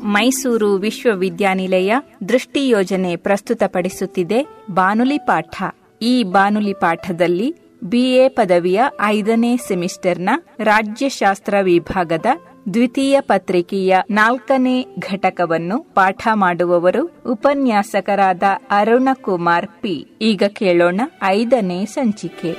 ಮೈಸೂರು ವಿಶ್ವವಿದ್ಯಾನಿಲಯ ದೃಷ್ಟಿ ಯೋಜನೆ ಪ್ರಸ್ತುತಪಡಿಸುತ್ತಿದೆ ಬಾನುಲಿ ಪಾಠ ಈ ಬಾನುಲಿ ಪಾಠದಲ್ಲಿ ಬಿಎ ಪದವಿಯ ಐದನೇ ಸೆಮಿಸ್ಟರ್ನ ರಾಜ್ಯಶಾಸ್ತ್ರ ವಿಭಾಗದ ದ್ವಿತೀಯ ಪತ್ರಿಕೆಯ ನಾಲ್ಕನೇ ಘಟಕವನ್ನು ಪಾಠ ಮಾಡುವವರು ಉಪನ್ಯಾಸಕರಾದ ಅರುಣಕುಮಾರ್ ಪಿ ಈಗ ಕೇಳೋಣ ಐದನೇ ಸಂಚಿಕೆ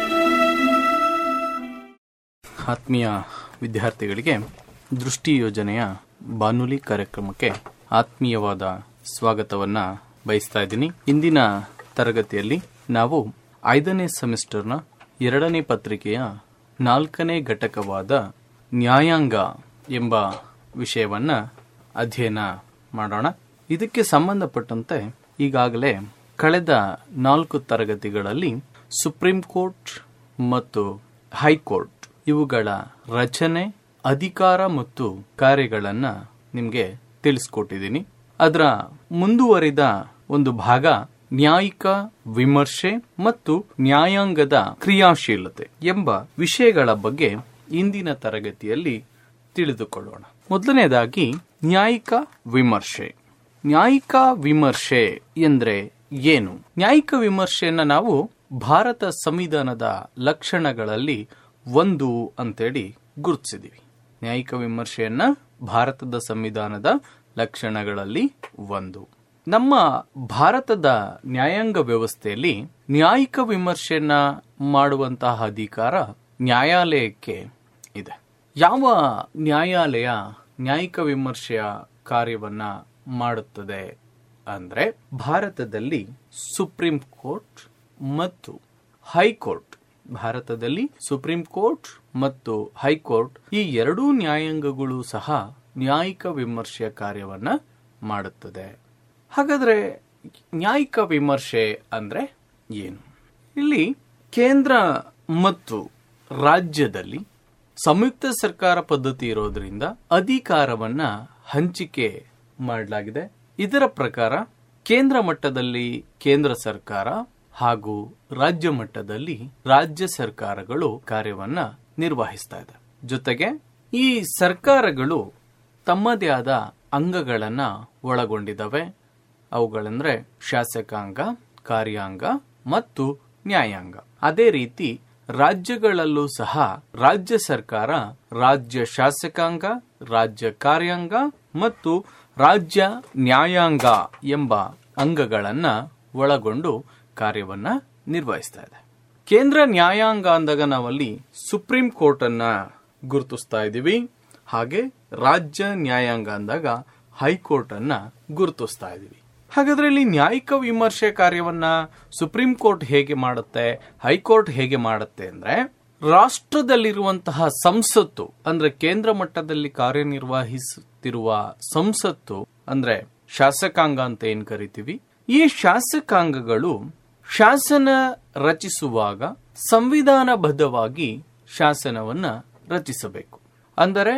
ಆತ್ಮೀಯ ವಿದ್ಯಾರ್ಥಿಗಳಿಗೆ ದೃಷ್ಟಿ ಯೋಜನೆಯ ಬಾನುಲಿ ಕಾರ್ಯಕ್ರಮಕ್ಕೆ ಆತ್ಮೀಯವಾದ ಸ್ವಾಗತವನ್ನ ಬಯಸ್ತಾ ಇದ್ದೀನಿ ಇಂದಿನ ತರಗತಿಯಲ್ಲಿ ನಾವು ಐದನೇ ಸೆಮಿಸ್ಟರ್ನ ಎರಡನೇ ಪತ್ರಿಕೆಯ ನಾಲ್ಕನೇ ಘಟಕವಾದ ನ್ಯಾಯಾಂಗ ಎಂಬ ವಿಷಯವನ್ನ ಅಧ್ಯಯನ ಮಾಡೋಣ ಇದಕ್ಕೆ ಸಂಬಂಧಪಟ್ಟಂತೆ ಈಗಾಗಲೇ ಕಳೆದ ನಾಲ್ಕು ತರಗತಿಗಳಲ್ಲಿ ಸುಪ್ರೀಂ ಕೋರ್ಟ್ ಮತ್ತು ಹೈಕೋರ್ಟ್ ಇವುಗಳ ರಚನೆ ಅಧಿಕಾರ ಮತ್ತು ಕಾರ್ಯಗಳನ್ನ ನಿಮಗೆ ತಿಳಿಸ್ಕೊಟ್ಟಿದ್ದೀನಿ ಅದರ ಮುಂದುವರಿದ ಒಂದು ಭಾಗ ನ್ಯಾಯಿಕ ವಿಮರ್ಶೆ ಮತ್ತು ನ್ಯಾಯಾಂಗದ ಕ್ರಿಯಾಶೀಲತೆ ಎಂಬ ವಿಷಯಗಳ ಬಗ್ಗೆ ಇಂದಿನ ತರಗತಿಯಲ್ಲಿ ತಿಳಿದುಕೊಳ್ಳೋಣ ಮೊದಲನೇದಾಗಿ ನ್ಯಾಯಿಕ ವಿಮರ್ಶೆ ನ್ಯಾಯಿಕ ವಿಮರ್ಶೆ ಎಂದ್ರೆ ಏನು ನ್ಯಾಯಿಕ ವಿಮರ್ಶೆಯನ್ನ ನಾವು ಭಾರತ ಸಂವಿಧಾನದ ಲಕ್ಷಣಗಳಲ್ಲಿ ಒಂದು ಅಂತೇಳಿ ಗುರುತಿಸಿದೀವಿ ನ್ಯಾಯಿಕ ವಿಮರ್ಶೆಯನ್ನ ಭಾರತದ ಸಂವಿಧಾನದ ಲಕ್ಷಣಗಳಲ್ಲಿ ಒಂದು ನಮ್ಮ ಭಾರತದ ನ್ಯಾಯಾಂಗ ವ್ಯವಸ್ಥೆಯಲ್ಲಿ ನ್ಯಾಯಿಕ ವಿಮರ್ಶೆಯನ್ನ ಮಾಡುವಂತಹ ಅಧಿಕಾರ ನ್ಯಾಯಾಲಯಕ್ಕೆ ಇದೆ ಯಾವ ನ್ಯಾಯಾಲಯ ನ್ಯಾಯಿಕ ವಿಮರ್ಶೆಯ ಕಾರ್ಯವನ್ನ ಮಾಡುತ್ತದೆ ಅಂದ್ರೆ ಭಾರತದಲ್ಲಿ ಸುಪ್ರೀಂ ಕೋರ್ಟ್ ಮತ್ತು ಹೈಕೋರ್ಟ್ ಭಾರತದಲ್ಲಿ ಸುಪ್ರೀಂ ಕೋರ್ಟ್ ಮತ್ತು ಹೈಕೋರ್ಟ್ ಈ ಎರಡೂ ನ್ಯಾಯಾಂಗಗಳು ಸಹ ನ್ಯಾಯಿಕ ವಿಮರ್ಶೆಯ ಕಾರ್ಯವನ್ನ ಮಾಡುತ್ತದೆ ಹಾಗಾದ್ರೆ ನ್ಯಾಯಿಕ ವಿಮರ್ಶೆ ಅಂದ್ರೆ ಏನು ಇಲ್ಲಿ ಕೇಂದ್ರ ಮತ್ತು ರಾಜ್ಯದಲ್ಲಿ ಸಂಯುಕ್ತ ಸರ್ಕಾರ ಪದ್ಧತಿ ಇರೋದ್ರಿಂದ ಅಧಿಕಾರವನ್ನ ಹಂಚಿಕೆ ಮಾಡಲಾಗಿದೆ ಇದರ ಪ್ರಕಾರ ಕೇಂದ್ರ ಮಟ್ಟದಲ್ಲಿ ಕೇಂದ್ರ ಸರ್ಕಾರ ಹಾಗೂ ರಾಜ್ಯ ಮಟ್ಟದಲ್ಲಿ ರಾಜ್ಯ ಸರ್ಕಾರಗಳು ಕಾರ್ಯವನ್ನ ನಿರ್ವಹಿಸ್ತಾ ಇದೆ ಜೊತೆಗೆ ಈ ಸರ್ಕಾರಗಳು ತಮ್ಮದೇ ಆದ ಅಂಗಗಳನ್ನ ಒಳಗೊಂಡಿದ್ದಾವೆ ಅವುಗಳಂದ್ರೆ ಶಾಸಕಾಂಗ ಕಾರ್ಯಾಂಗ ಮತ್ತು ನ್ಯಾಯಾಂಗ ಅದೇ ರೀತಿ ರಾಜ್ಯಗಳಲ್ಲೂ ಸಹ ರಾಜ್ಯ ಸರ್ಕಾರ ರಾಜ್ಯ ಶಾಸಕಾಂಗ ರಾಜ್ಯ ಕಾರ್ಯಾಂಗ ಮತ್ತು ರಾಜ್ಯ ನ್ಯಾಯಾಂಗ ಎಂಬ ಅಂಗಗಳನ್ನ ಒಳಗೊಂಡು ಕಾರ್ಯವನ್ನ ನಿರ್ವಹಿಸ್ತಾ ಇದೆ ಕೇಂದ್ರ ನ್ಯಾಯಾಂಗ ಅಂದಾಗ ನಾವಲ್ಲಿ ಸುಪ್ರೀಂ ಕೋರ್ಟ್ ಅನ್ನ ಗುರುತಿಸ್ತಾ ಇದ್ದೀವಿ ಹಾಗೆ ರಾಜ್ಯ ನ್ಯಾಯಾಂಗ ಅಂದಾಗ ಹೈಕೋರ್ಟ್ ಅನ್ನ ಗುರುತಿಸ್ತಾ ಇದ್ದೀವಿ ಹಾಗಾದ್ರೆ ಇಲ್ಲಿ ನ್ಯಾಯಿಕ ವಿಮರ್ಶೆ ಕಾರ್ಯವನ್ನ ಸುಪ್ರೀಂ ಕೋರ್ಟ್ ಹೇಗೆ ಮಾಡುತ್ತೆ ಹೈಕೋರ್ಟ್ ಹೇಗೆ ಮಾಡುತ್ತೆ ಅಂದ್ರೆ ರಾಷ್ಟ್ರದಲ್ಲಿರುವಂತಹ ಸಂಸತ್ತು ಅಂದ್ರೆ ಕೇಂದ್ರ ಮಟ್ಟದಲ್ಲಿ ಕಾರ್ಯನಿರ್ವಹಿಸುತ್ತಿರುವ ಸಂಸತ್ತು ಅಂದ್ರೆ ಶಾಸಕಾಂಗ ಅಂತ ಏನ್ ಕರಿತೀವಿ ಈ ಶಾಸಕಾಂಗಗಳು ಶಾಸನ ರಚಿಸುವಾಗ ಸಂವಿಧಾನಬದ್ಧವಾಗಿ ಶಾಸನವನ್ನ ರಚಿಸಬೇಕು ಅಂದರೆ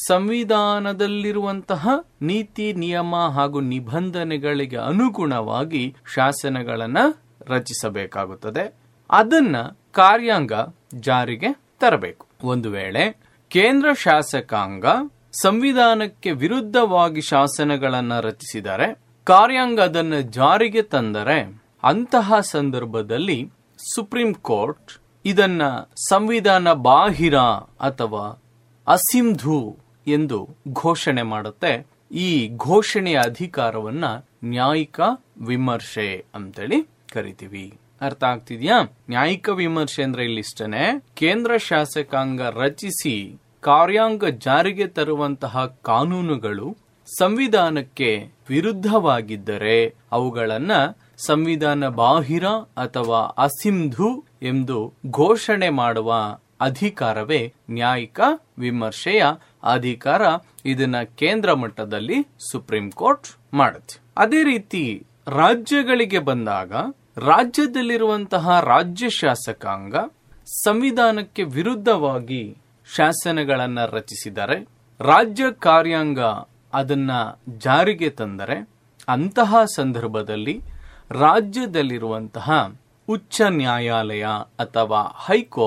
ಸಂವಿಧಾನದಲ್ಲಿರುವಂತಹ ನೀತಿ ನಿಯಮ ಹಾಗೂ ನಿಬಂಧನೆಗಳಿಗೆ ಅನುಗುಣವಾಗಿ ಶಾಸನಗಳನ್ನ ರಚಿಸಬೇಕಾಗುತ್ತದೆ ಅದನ್ನ ಕಾರ್ಯಾಂಗ ಜಾರಿಗೆ ತರಬೇಕು ಒಂದು ವೇಳೆ ಕೇಂದ್ರ ಶಾಸಕಾಂಗ ಸಂವಿಧಾನಕ್ಕೆ ವಿರುದ್ಧವಾಗಿ ಶಾಸನಗಳನ್ನ ರಚಿಸಿದರೆ ಕಾರ್ಯಾಂಗ ಅದನ್ನು ಜಾರಿಗೆ ತಂದರೆ ಅಂತಹ ಸಂದರ್ಭದಲ್ಲಿ ಸುಪ್ರೀಂ ಕೋರ್ಟ್ ಇದನ್ನ ಸಂವಿಧಾನ ಬಾಹಿರ ಅಥವಾ ಅಸಿಂಧು ಎಂದು ಘೋಷಣೆ ಮಾಡುತ್ತೆ ಈ ಘೋಷಣೆಯ ಅಧಿಕಾರವನ್ನ ನ್ಯಾಯಿಕ ವಿಮರ್ಶೆ ಅಂತೇಳಿ ಕರಿತೀವಿ ಅರ್ಥ ಆಗ್ತಿದ್ಯಾ ನ್ಯಾಯಿಕ ವಿಮರ್ಶೆ ಅಂದ್ರೆ ಇಲ್ಲಿಷ್ಟನೆ ಕೇಂದ್ರ ಶಾಸಕಾಂಗ ರಚಿಸಿ ಕಾರ್ಯಾಂಗ ಜಾರಿಗೆ ತರುವಂತಹ ಕಾನೂನುಗಳು ಸಂವಿಧಾನಕ್ಕೆ ವಿರುದ್ಧವಾಗಿದ್ದರೆ ಅವುಗಳನ್ನ ಸಂವಿಧಾನ ಬಾಹಿರ ಅಥವಾ ಅಸಿಂಧು ಎಂದು ಘೋಷಣೆ ಮಾಡುವ ಅಧಿಕಾರವೇ ನ್ಯಾಯಿಕ ವಿಮರ್ಶೆಯ ಅಧಿಕಾರ ಇದನ್ನ ಕೇಂದ್ರ ಮಟ್ಟದಲ್ಲಿ ಸುಪ್ರೀಂ ಕೋರ್ಟ್ ಮಾಡುತ್ತೆ ಅದೇ ರೀತಿ ರಾಜ್ಯಗಳಿಗೆ ಬಂದಾಗ ರಾಜ್ಯದಲ್ಲಿರುವಂತಹ ರಾಜ್ಯ ಶಾಸಕಾಂಗ ಸಂವಿಧಾನಕ್ಕೆ ವಿರುದ್ಧವಾಗಿ ಶಾಸನಗಳನ್ನ ರಚಿಸಿದರೆ ರಾಜ್ಯ ಕಾರ್ಯಾಂಗ ಅದನ್ನ ಜಾರಿಗೆ ತಂದರೆ ಅಂತಹ ಸಂದರ್ಭದಲ್ಲಿ ರಾಜ್ಯದಲ್ಲಿರುವಂತಹ ಉಚ್ಚ ನ್ಯಾಯಾಲಯ ಅಥವಾ ಹೈಕೋರ್ಟ್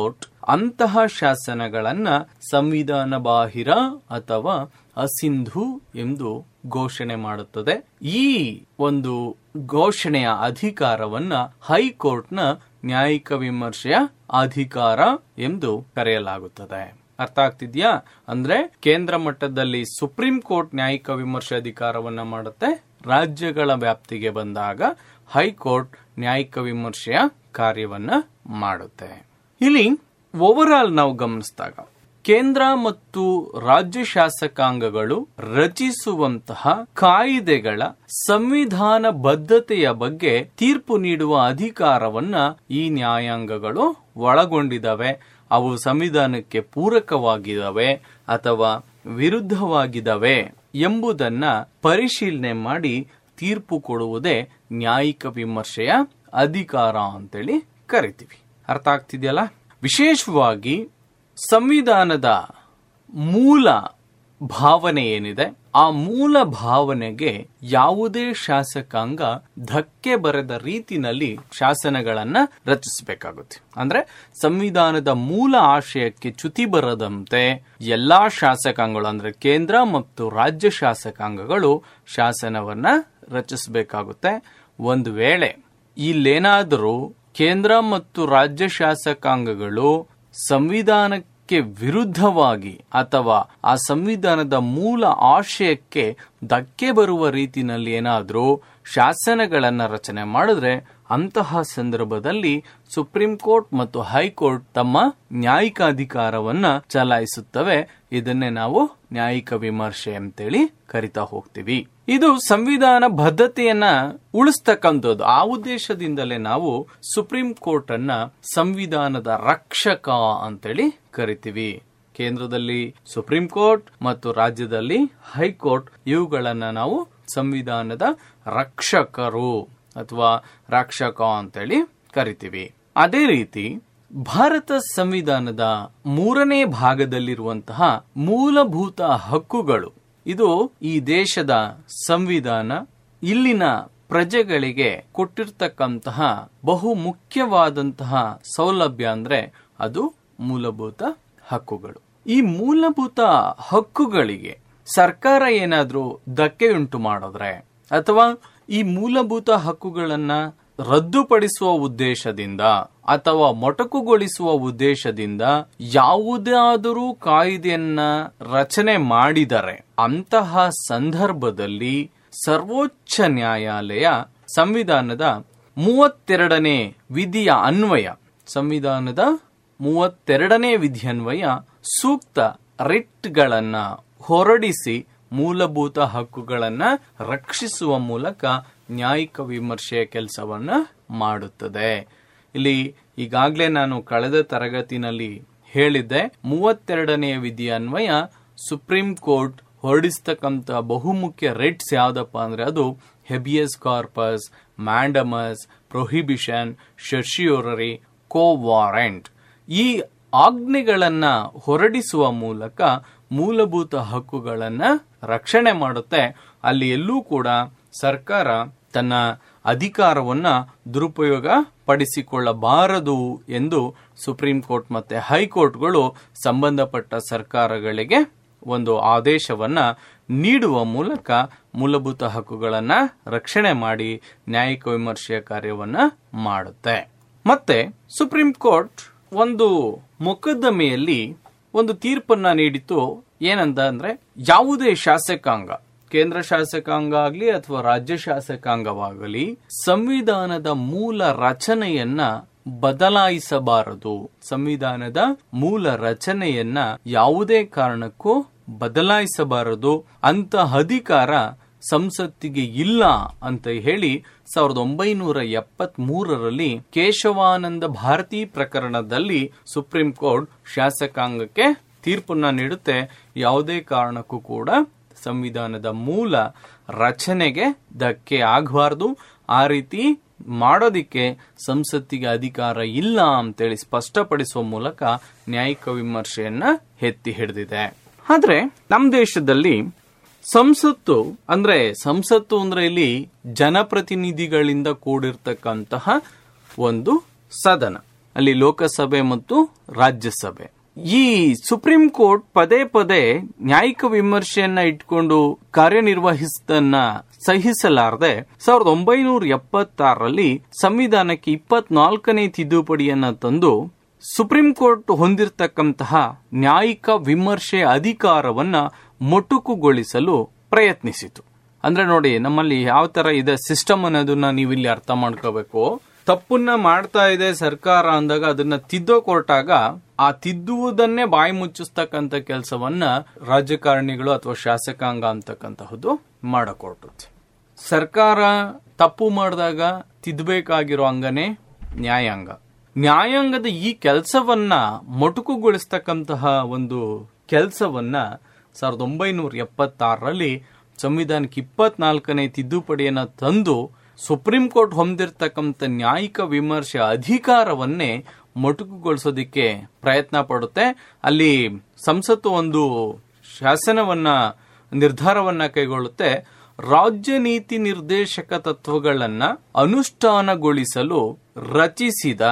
ಅಂತಹ ಶಾಸನಗಳನ್ನ ಸಂವಿಧಾನ ಬಾಹಿರ ಅಥವಾ ಅಸಿಂಧು ಎಂದು ಘೋಷಣೆ ಮಾಡುತ್ತದೆ ಈ ಒಂದು ಘೋಷಣೆಯ ಅಧಿಕಾರವನ್ನ ಹೈಕೋರ್ಟ್ನ ನ್ಯಾಯಿಕ ವಿಮರ್ಶೆಯ ಅಧಿಕಾರ ಎಂದು ಕರೆಯಲಾಗುತ್ತದೆ ಅರ್ಥ ಆಗ್ತಿದ್ಯಾ ಅಂದ್ರೆ ಕೇಂದ್ರ ಮಟ್ಟದಲ್ಲಿ ಸುಪ್ರೀಂ ಕೋರ್ಟ್ ನ್ಯಾಯಿಕ ವಿಮರ್ಶೆ ಅಧಿಕಾರವನ್ನ ಮಾಡುತ್ತೆ ರಾಜ್ಯಗಳ ವ್ಯಾಪ್ತಿಗೆ ಬಂದಾಗ ಹೈಕೋರ್ಟ್ ನ್ಯಾಯಿಕ ವಿಮರ್ಶೆಯ ಕಾರ್ಯವನ್ನ ಮಾಡುತ್ತೆ ಇಲ್ಲಿ ಓವರ್ ಆಲ್ ನಾವು ಗಮನಿಸಿದಾಗ ಕೇಂದ್ರ ಮತ್ತು ರಾಜ್ಯ ಶಾಸಕಾಂಗಗಳು ರಚಿಸುವಂತಹ ಕಾಯ್ದೆಗಳ ಸಂವಿಧಾನ ಬದ್ಧತೆಯ ಬಗ್ಗೆ ತೀರ್ಪು ನೀಡುವ ಅಧಿಕಾರವನ್ನ ಈ ನ್ಯಾಯಾಂಗಗಳು ಒಳಗೊಂಡಿದ್ದಾವೆ ಅವು ಸಂವಿಧಾನಕ್ಕೆ ಪೂರಕವಾಗಿದ್ದಾವೆ ಅಥವಾ ವಿರುದ್ಧವಾಗಿದ್ದಾವೆ ಎಂಬುದನ್ನ ಪರಿಶೀಲನೆ ಮಾಡಿ ತೀರ್ಪು ಕೊಡುವುದೇ ನ್ಯಾಯಿಕ ವಿಮರ್ಶೆಯ ಅಧಿಕಾರ ಅಂತೇಳಿ ಕರಿತೀವಿ ಅರ್ಥ ಆಗ್ತಿದೆಯಲ್ಲ ವಿಶೇಷವಾಗಿ ಸಂವಿಧಾನದ ಮೂಲ ಭಾವನೆ ಏನಿದೆ ಆ ಮೂಲ ಭಾವನೆಗೆ ಯಾವುದೇ ಶಾಸಕಾಂಗ ಧಕ್ಕೆ ಬರೆದ ರೀತಿನಲ್ಲಿ ಶಾಸನಗಳನ್ನ ರಚಿಸಬೇಕಾಗುತ್ತೆ ಅಂದ್ರೆ ಸಂವಿಧಾನದ ಮೂಲ ಆಶಯಕ್ಕೆ ಚ್ಯುತಿ ಬರದಂತೆ ಎಲ್ಲಾ ಶಾಸಕಾಂಗಗಳು ಅಂದ್ರೆ ಕೇಂದ್ರ ಮತ್ತು ರಾಜ್ಯ ಶಾಸಕಾಂಗಗಳು ಶಾಸನವನ್ನ ರಚಿಸಬೇಕಾಗುತ್ತೆ ಒಂದು ವೇಳೆ ಇಲ್ಲೇನಾದರೂ ಕೇಂದ್ರ ಮತ್ತು ರಾಜ್ಯ ಶಾಸಕಾಂಗಗಳು ಸಂವಿಧಾನಕ್ಕೆ ವಿರುದ್ಧವಾಗಿ ಅಥವಾ ಆ ಸಂವಿಧಾನದ ಮೂಲ ಆಶಯಕ್ಕೆ ಧಕ್ಕೆ ಬರುವ ರೀತಿನಲ್ಲಿ ಏನಾದರೂ ಶಾಸನಗಳನ್ನ ರಚನೆ ಮಾಡಿದ್ರೆ ಅಂತಹ ಸಂದರ್ಭದಲ್ಲಿ ಸುಪ್ರೀಂ ಕೋರ್ಟ್ ಮತ್ತು ಹೈಕೋರ್ಟ್ ತಮ್ಮ ನ್ಯಾಯಿಕ ಅಧಿಕಾರವನ್ನ ಚಲಾಯಿಸುತ್ತವೆ ಇದನ್ನೇ ನಾವು ನ್ಯಾಯಿಕ ವಿಮರ್ಶೆ ಅಂತೇಳಿ ಕರಿತಾ ಹೋಗ್ತೀವಿ ಇದು ಸಂವಿಧಾನ ಬದ್ಧತೆಯನ್ನ ಉಳಿಸ್ತಕ್ಕಂಥದ್ದು ಆ ಉದ್ದೇಶದಿಂದಲೇ ನಾವು ಸುಪ್ರೀಂ ಕೋರ್ಟ್ ಅನ್ನ ಸಂವಿಧಾನದ ರಕ್ಷಕ ಅಂತೇಳಿ ಕರಿತೀವಿ ಕೇಂದ್ರದಲ್ಲಿ ಸುಪ್ರೀಂ ಕೋರ್ಟ್ ಮತ್ತು ರಾಜ್ಯದಲ್ಲಿ ಹೈಕೋರ್ಟ್ ಇವುಗಳನ್ನ ನಾವು ಸಂವಿಧಾನದ ರಕ್ಷಕರು ಅಥವಾ ರಕ್ಷಕ ಅಂತೇಳಿ ಕರಿತೀವಿ ಅದೇ ರೀತಿ ಭಾರತ ಸಂವಿಧಾನದ ಮೂರನೇ ಭಾಗದಲ್ಲಿರುವಂತಹ ಮೂಲಭೂತ ಹಕ್ಕುಗಳು ಇದು ಈ ದೇಶದ ಸಂವಿಧಾನ ಇಲ್ಲಿನ ಪ್ರಜೆಗಳಿಗೆ ಕೊಟ್ಟಿರ್ತಕ್ಕಂತಹ ಬಹು ಮುಖ್ಯವಾದಂತಹ ಸೌಲಭ್ಯ ಅಂದ್ರೆ ಅದು ಮೂಲಭೂತ ಹಕ್ಕುಗಳು ಈ ಮೂಲಭೂತ ಹಕ್ಕುಗಳಿಗೆ ಸರ್ಕಾರ ಏನಾದ್ರೂ ಧಕ್ಕೆಯುಂಟು ಮಾಡಿದ್ರೆ ಅಥವಾ ಈ ಮೂಲಭೂತ ಹಕ್ಕುಗಳನ್ನ ರದ್ದುಪಡಿಸುವ ಉದ್ದೇಶದಿಂದ ಅಥವಾ ಮೊಟಕುಗೊಳಿಸುವ ಉದ್ದೇಶದಿಂದ ಯಾವುದಾದರೂ ಕಾಯ್ದೆಯನ್ನ ರಚನೆ ಮಾಡಿದರೆ ಅಂತಹ ಸಂದರ್ಭದಲ್ಲಿ ಸರ್ವೋಚ್ಚ ನ್ಯಾಯಾಲಯ ಸಂವಿಧಾನದ ಮೂವತ್ತೆರಡನೇ ವಿಧಿಯ ಅನ್ವಯ ಸಂವಿಧಾನದ ಮೂವತ್ತೆರಡನೇ ವಿಧಿಯನ್ವಯ ಸೂಕ್ತ ರಿಟ್ಗಳನ್ನ ಹೊರಡಿಸಿ ಮೂಲಭೂತ ಹಕ್ಕುಗಳನ್ನ ರಕ್ಷಿಸುವ ಮೂಲಕ ನ್ಯಾಯಿಕ ವಿಮರ್ಶೆಯ ಕೆಲಸವನ್ನ ಮಾಡುತ್ತದೆ ಇಲ್ಲಿ ಈಗಾಗಲೇ ನಾನು ಕಳೆದ ತರಗತಿನಲ್ಲಿ ಹೇಳಿದ್ದೆ ಮೂವತ್ತೆರಡನೆಯ ವಿಧಿ ಅನ್ವಯ ಸುಪ್ರೀಂ ಕೋರ್ಟ್ ಹೊರಡಿಸ್ತಕ್ಕಂಥ ಬಹುಮುಖ್ಯ ರೆಟ್ಸ್ ಯಾವ್ದಪ್ಪ ಅಂದ್ರೆ ಅದು habeas corpus mandamus prohibition certiorari quo warrant ಈ ಆಜ್ಞೆಗಳನ್ನ ಹೊರಡಿಸುವ ಮೂಲಕ ಮೂಲಭೂತ ಹಕ್ಕುಗಳನ್ನ ರಕ್ಷಣೆ ಮಾಡುತ್ತೆ ಅಲ್ಲಿ ಎಲ್ಲೂ ಕೂಡ ಸರ್ಕಾರ ತನ್ನ ಅಧಿಕಾರವನ್ನ ದುರುಪಯೋಗ ಪಡಿಸಿಕೊಳ್ಳಬಾರದು ಎಂದು ಸುಪ್ರೀಂ ಕೋರ್ಟ್ ಮತ್ತೆ ಹೈಕೋರ್ಟ್ಗಳು ಸಂಬಂಧಪಟ್ಟ ಸರ್ಕಾರಗಳಿಗೆ ಒಂದು ಆದೇಶವನ್ನ ನೀಡುವ ಮೂಲಕ ಮೂಲಭೂತ ಹಕ್ಕುಗಳನ್ನ ರಕ್ಷಣೆ ಮಾಡಿ ನ್ಯಾಯಿಕ ವಿಮರ್ಶೆಯ ಕಾರ್ಯವನ್ನ ಮಾಡುತ್ತೆ ಮತ್ತೆ ಸುಪ್ರೀಂ ಕೋರ್ಟ್ ಒಂದು ಮೊಕದ್ದಮೆಯಲ್ಲಿ ಒಂದು ತೀರ್ಪನ್ನ ನೀಡಿತು ಏನಂತ ಅಂದ್ರೆ ಯಾವುದೇ ಶಾಸಕಾಂಗ ಕೇಂದ್ರ ಶಾಸಕಾಂಗ ಆಗಲಿ ಅಥವಾ ರಾಜ್ಯ ಶಾಸಕಾಂಗವಾಗಲಿ ಸಂವಿಧಾನದ ಮೂಲ ರಚನೆಯನ್ನ ಬದಲಾಯಿಸಬಾರದು ಸಂವಿಧಾನದ ಮೂಲ ರಚನೆಯನ್ನ ಯಾವುದೇ ಕಾರಣಕ್ಕೂ ಬದಲಾಯಿಸಬಾರದು ಅಂತ ಅಧಿಕಾರ ಸಂಸತ್ತಿಗೆ ಇಲ್ಲ ಅಂತ ಹೇಳಿ ಸಾವಿರದ ಒಂಬೈನೂರ ಎಪ್ಪತ್ತ್ ಮೂರರಲ್ಲಿ ಕೇಶವಾನಂದ ಭಾರತಿ ಪ್ರಕರಣದಲ್ಲಿ ಸುಪ್ರೀಂ ಕೋರ್ಟ್ ಶಾಸಕಾಂಗಕ್ಕೆ ತೀರ್ಪನ್ನ ನೀಡುತ್ತೆ ಯಾವುದೇ ಕಾರಣಕ್ಕೂ ಕೂಡ ಸಂವಿಧಾನದ ಮೂಲ ರಚನೆಗೆ ಧಕ್ಕೆ ಆಗಬಾರ್ದು ಆ ರೀತಿ ಮಾಡೋದಿಕ್ಕೆ ಸಂಸತ್ತಿಗೆ ಅಧಿಕಾರ ಇಲ್ಲ ಅಂತೇಳಿ ಸ್ಪಷ್ಟಪಡಿಸುವ ಮೂಲಕ ನ್ಯಾಯಿಕ ವಿಮರ್ಶೆಯನ್ನ ಎತ್ತಿ ಹಿಡಿದಿದೆ ಆದ್ರೆ ನಮ್ಮ ದೇಶದಲ್ಲಿ ಸಂಸತ್ತು ಅಂದ್ರೆ ಸಂಸತ್ತು ಅಂದ್ರೆ ಇಲ್ಲಿ ಜನಪ್ರತಿನಿಧಿಗಳಿಂದ ಕೂಡಿರ್ತಕ್ಕಂತಹ ಒಂದು ಸದನ ಅಲ್ಲಿ ಲೋಕಸಭೆ ಮತ್ತು ರಾಜ್ಯಸಭೆ ಈ ಸುಪ್ರೀಂ ಕೋರ್ಟ್ ಪದೇ ಪದೇ ನ್ಯಾಯಿಕ ವಿಮರ್ಶೆಯನ್ನ ಇಟ್ಕೊಂಡು ಕಾರ್ಯನಿರ್ವಹಿಸದನ್ನ ಸಹಿಸಲಾರದೆ ಸಾವಿರದ ಒಂಬೈನೂರ ಎಪ್ಪತ್ತಾರರಲ್ಲಿ ಸಂವಿಧಾನಕ್ಕೆ ಇಪ್ಪತ್ನಾಲ್ಕನೇ ತಿದ್ದುಪಡಿಯನ್ನ ತಂದು ಸುಪ್ರೀಂ ಕೋರ್ಟ್ ಹೊಂದಿರತಕ್ಕಂತಹ ನ್ಯಾಯಿಕ ವಿಮರ್ಶೆ ಅಧಿಕಾರವನ್ನ ಮೊಟುಕುಗೊಳಿಸಲು ಪ್ರಯತ್ನಿಸಿತು ಅಂದ್ರೆ ನೋಡಿ ನಮ್ಮಲ್ಲಿ ಯಾವ ತರ ಇದೆ ಸಿಸ್ಟಮ್ ಅನ್ನೋದನ್ನ ನೀವು ಇಲ್ಲಿ ಅರ್ಥ ಮಾಡ್ಕೋಬೇಕು ತಪ್ಪನ್ನ ಮಾಡ್ತಾ ಇದೆ ಸರ್ಕಾರ ಅಂದಾಗ ಅದನ್ನ ತಿದ್ದೋಕ್ ಹೊರಟಾಗ ಆ ತಿದ್ದುವುದನ್ನೇ ಬಾಯಿ ಮುಚ್ಚಿಸ್ತಕ್ಕಂಥ ಕೆಲಸವನ್ನ ರಾಜಕಾರಣಿಗಳು ಅಥವಾ ಶಾಸಕಾಂಗ ಅಂತಕ್ಕಂತಹದ್ದು ಮಾಡಕ್ ಹೊರಟುತ್ತೆ ಸರ್ಕಾರ ತಪ್ಪು ಮಾಡಿದಾಗ ತಿದ್ದಬೇಕಾಗಿರೋ ಅಂಗನೇ ನ್ಯಾಯಾಂಗ ನ್ಯಾಯಾಂಗದ ಈ ಕೆಲಸವನ್ನ ಮೊಟುಕುಗೊಳಿಸ್ತಕ್ಕಂತಹ ಒಂದು ಕೆಲಸವನ್ನ ಸಾವಿರದ ಒಂಬೈನೂರ ಎಪ್ಪತ್ತಾರರಲ್ಲಿ ಸಂವಿಧಾನಕ್ಕೆ ಇಪ್ಪತ್ನಾಲ್ಕನೇ ತಿದ್ದುಪಡಿಯನ್ನ ತಂದು ಸುಪ್ರೀಂ ಕೋರ್ಟ್ ಹೊಂದಿರತಕ್ಕಂಥ ನ್ಯಾಯಿಕ ವಿಮರ್ಶೆ ಅಧಿಕಾರವನ್ನೇ ಮೊಟುಕುಗೊಳಿಸೋದಿಕ್ಕೆ ಪ್ರಯತ್ನ ಪಡುತ್ತೆ ಅಲ್ಲಿ ಸಂಸತ್ತು ಒಂದು ಶಾಸನವನ್ನ ನಿರ್ಧಾರವನ್ನ ಕೈಗೊಳ್ಳುತ್ತೆ ರಾಜ್ಯ ನೀತಿ ನಿರ್ದೇಶಕ ತತ್ವಗಳನ್ನ ಅನುಷ್ಠಾನಗೊಳಿಸಲು ರಚಿಸಿದ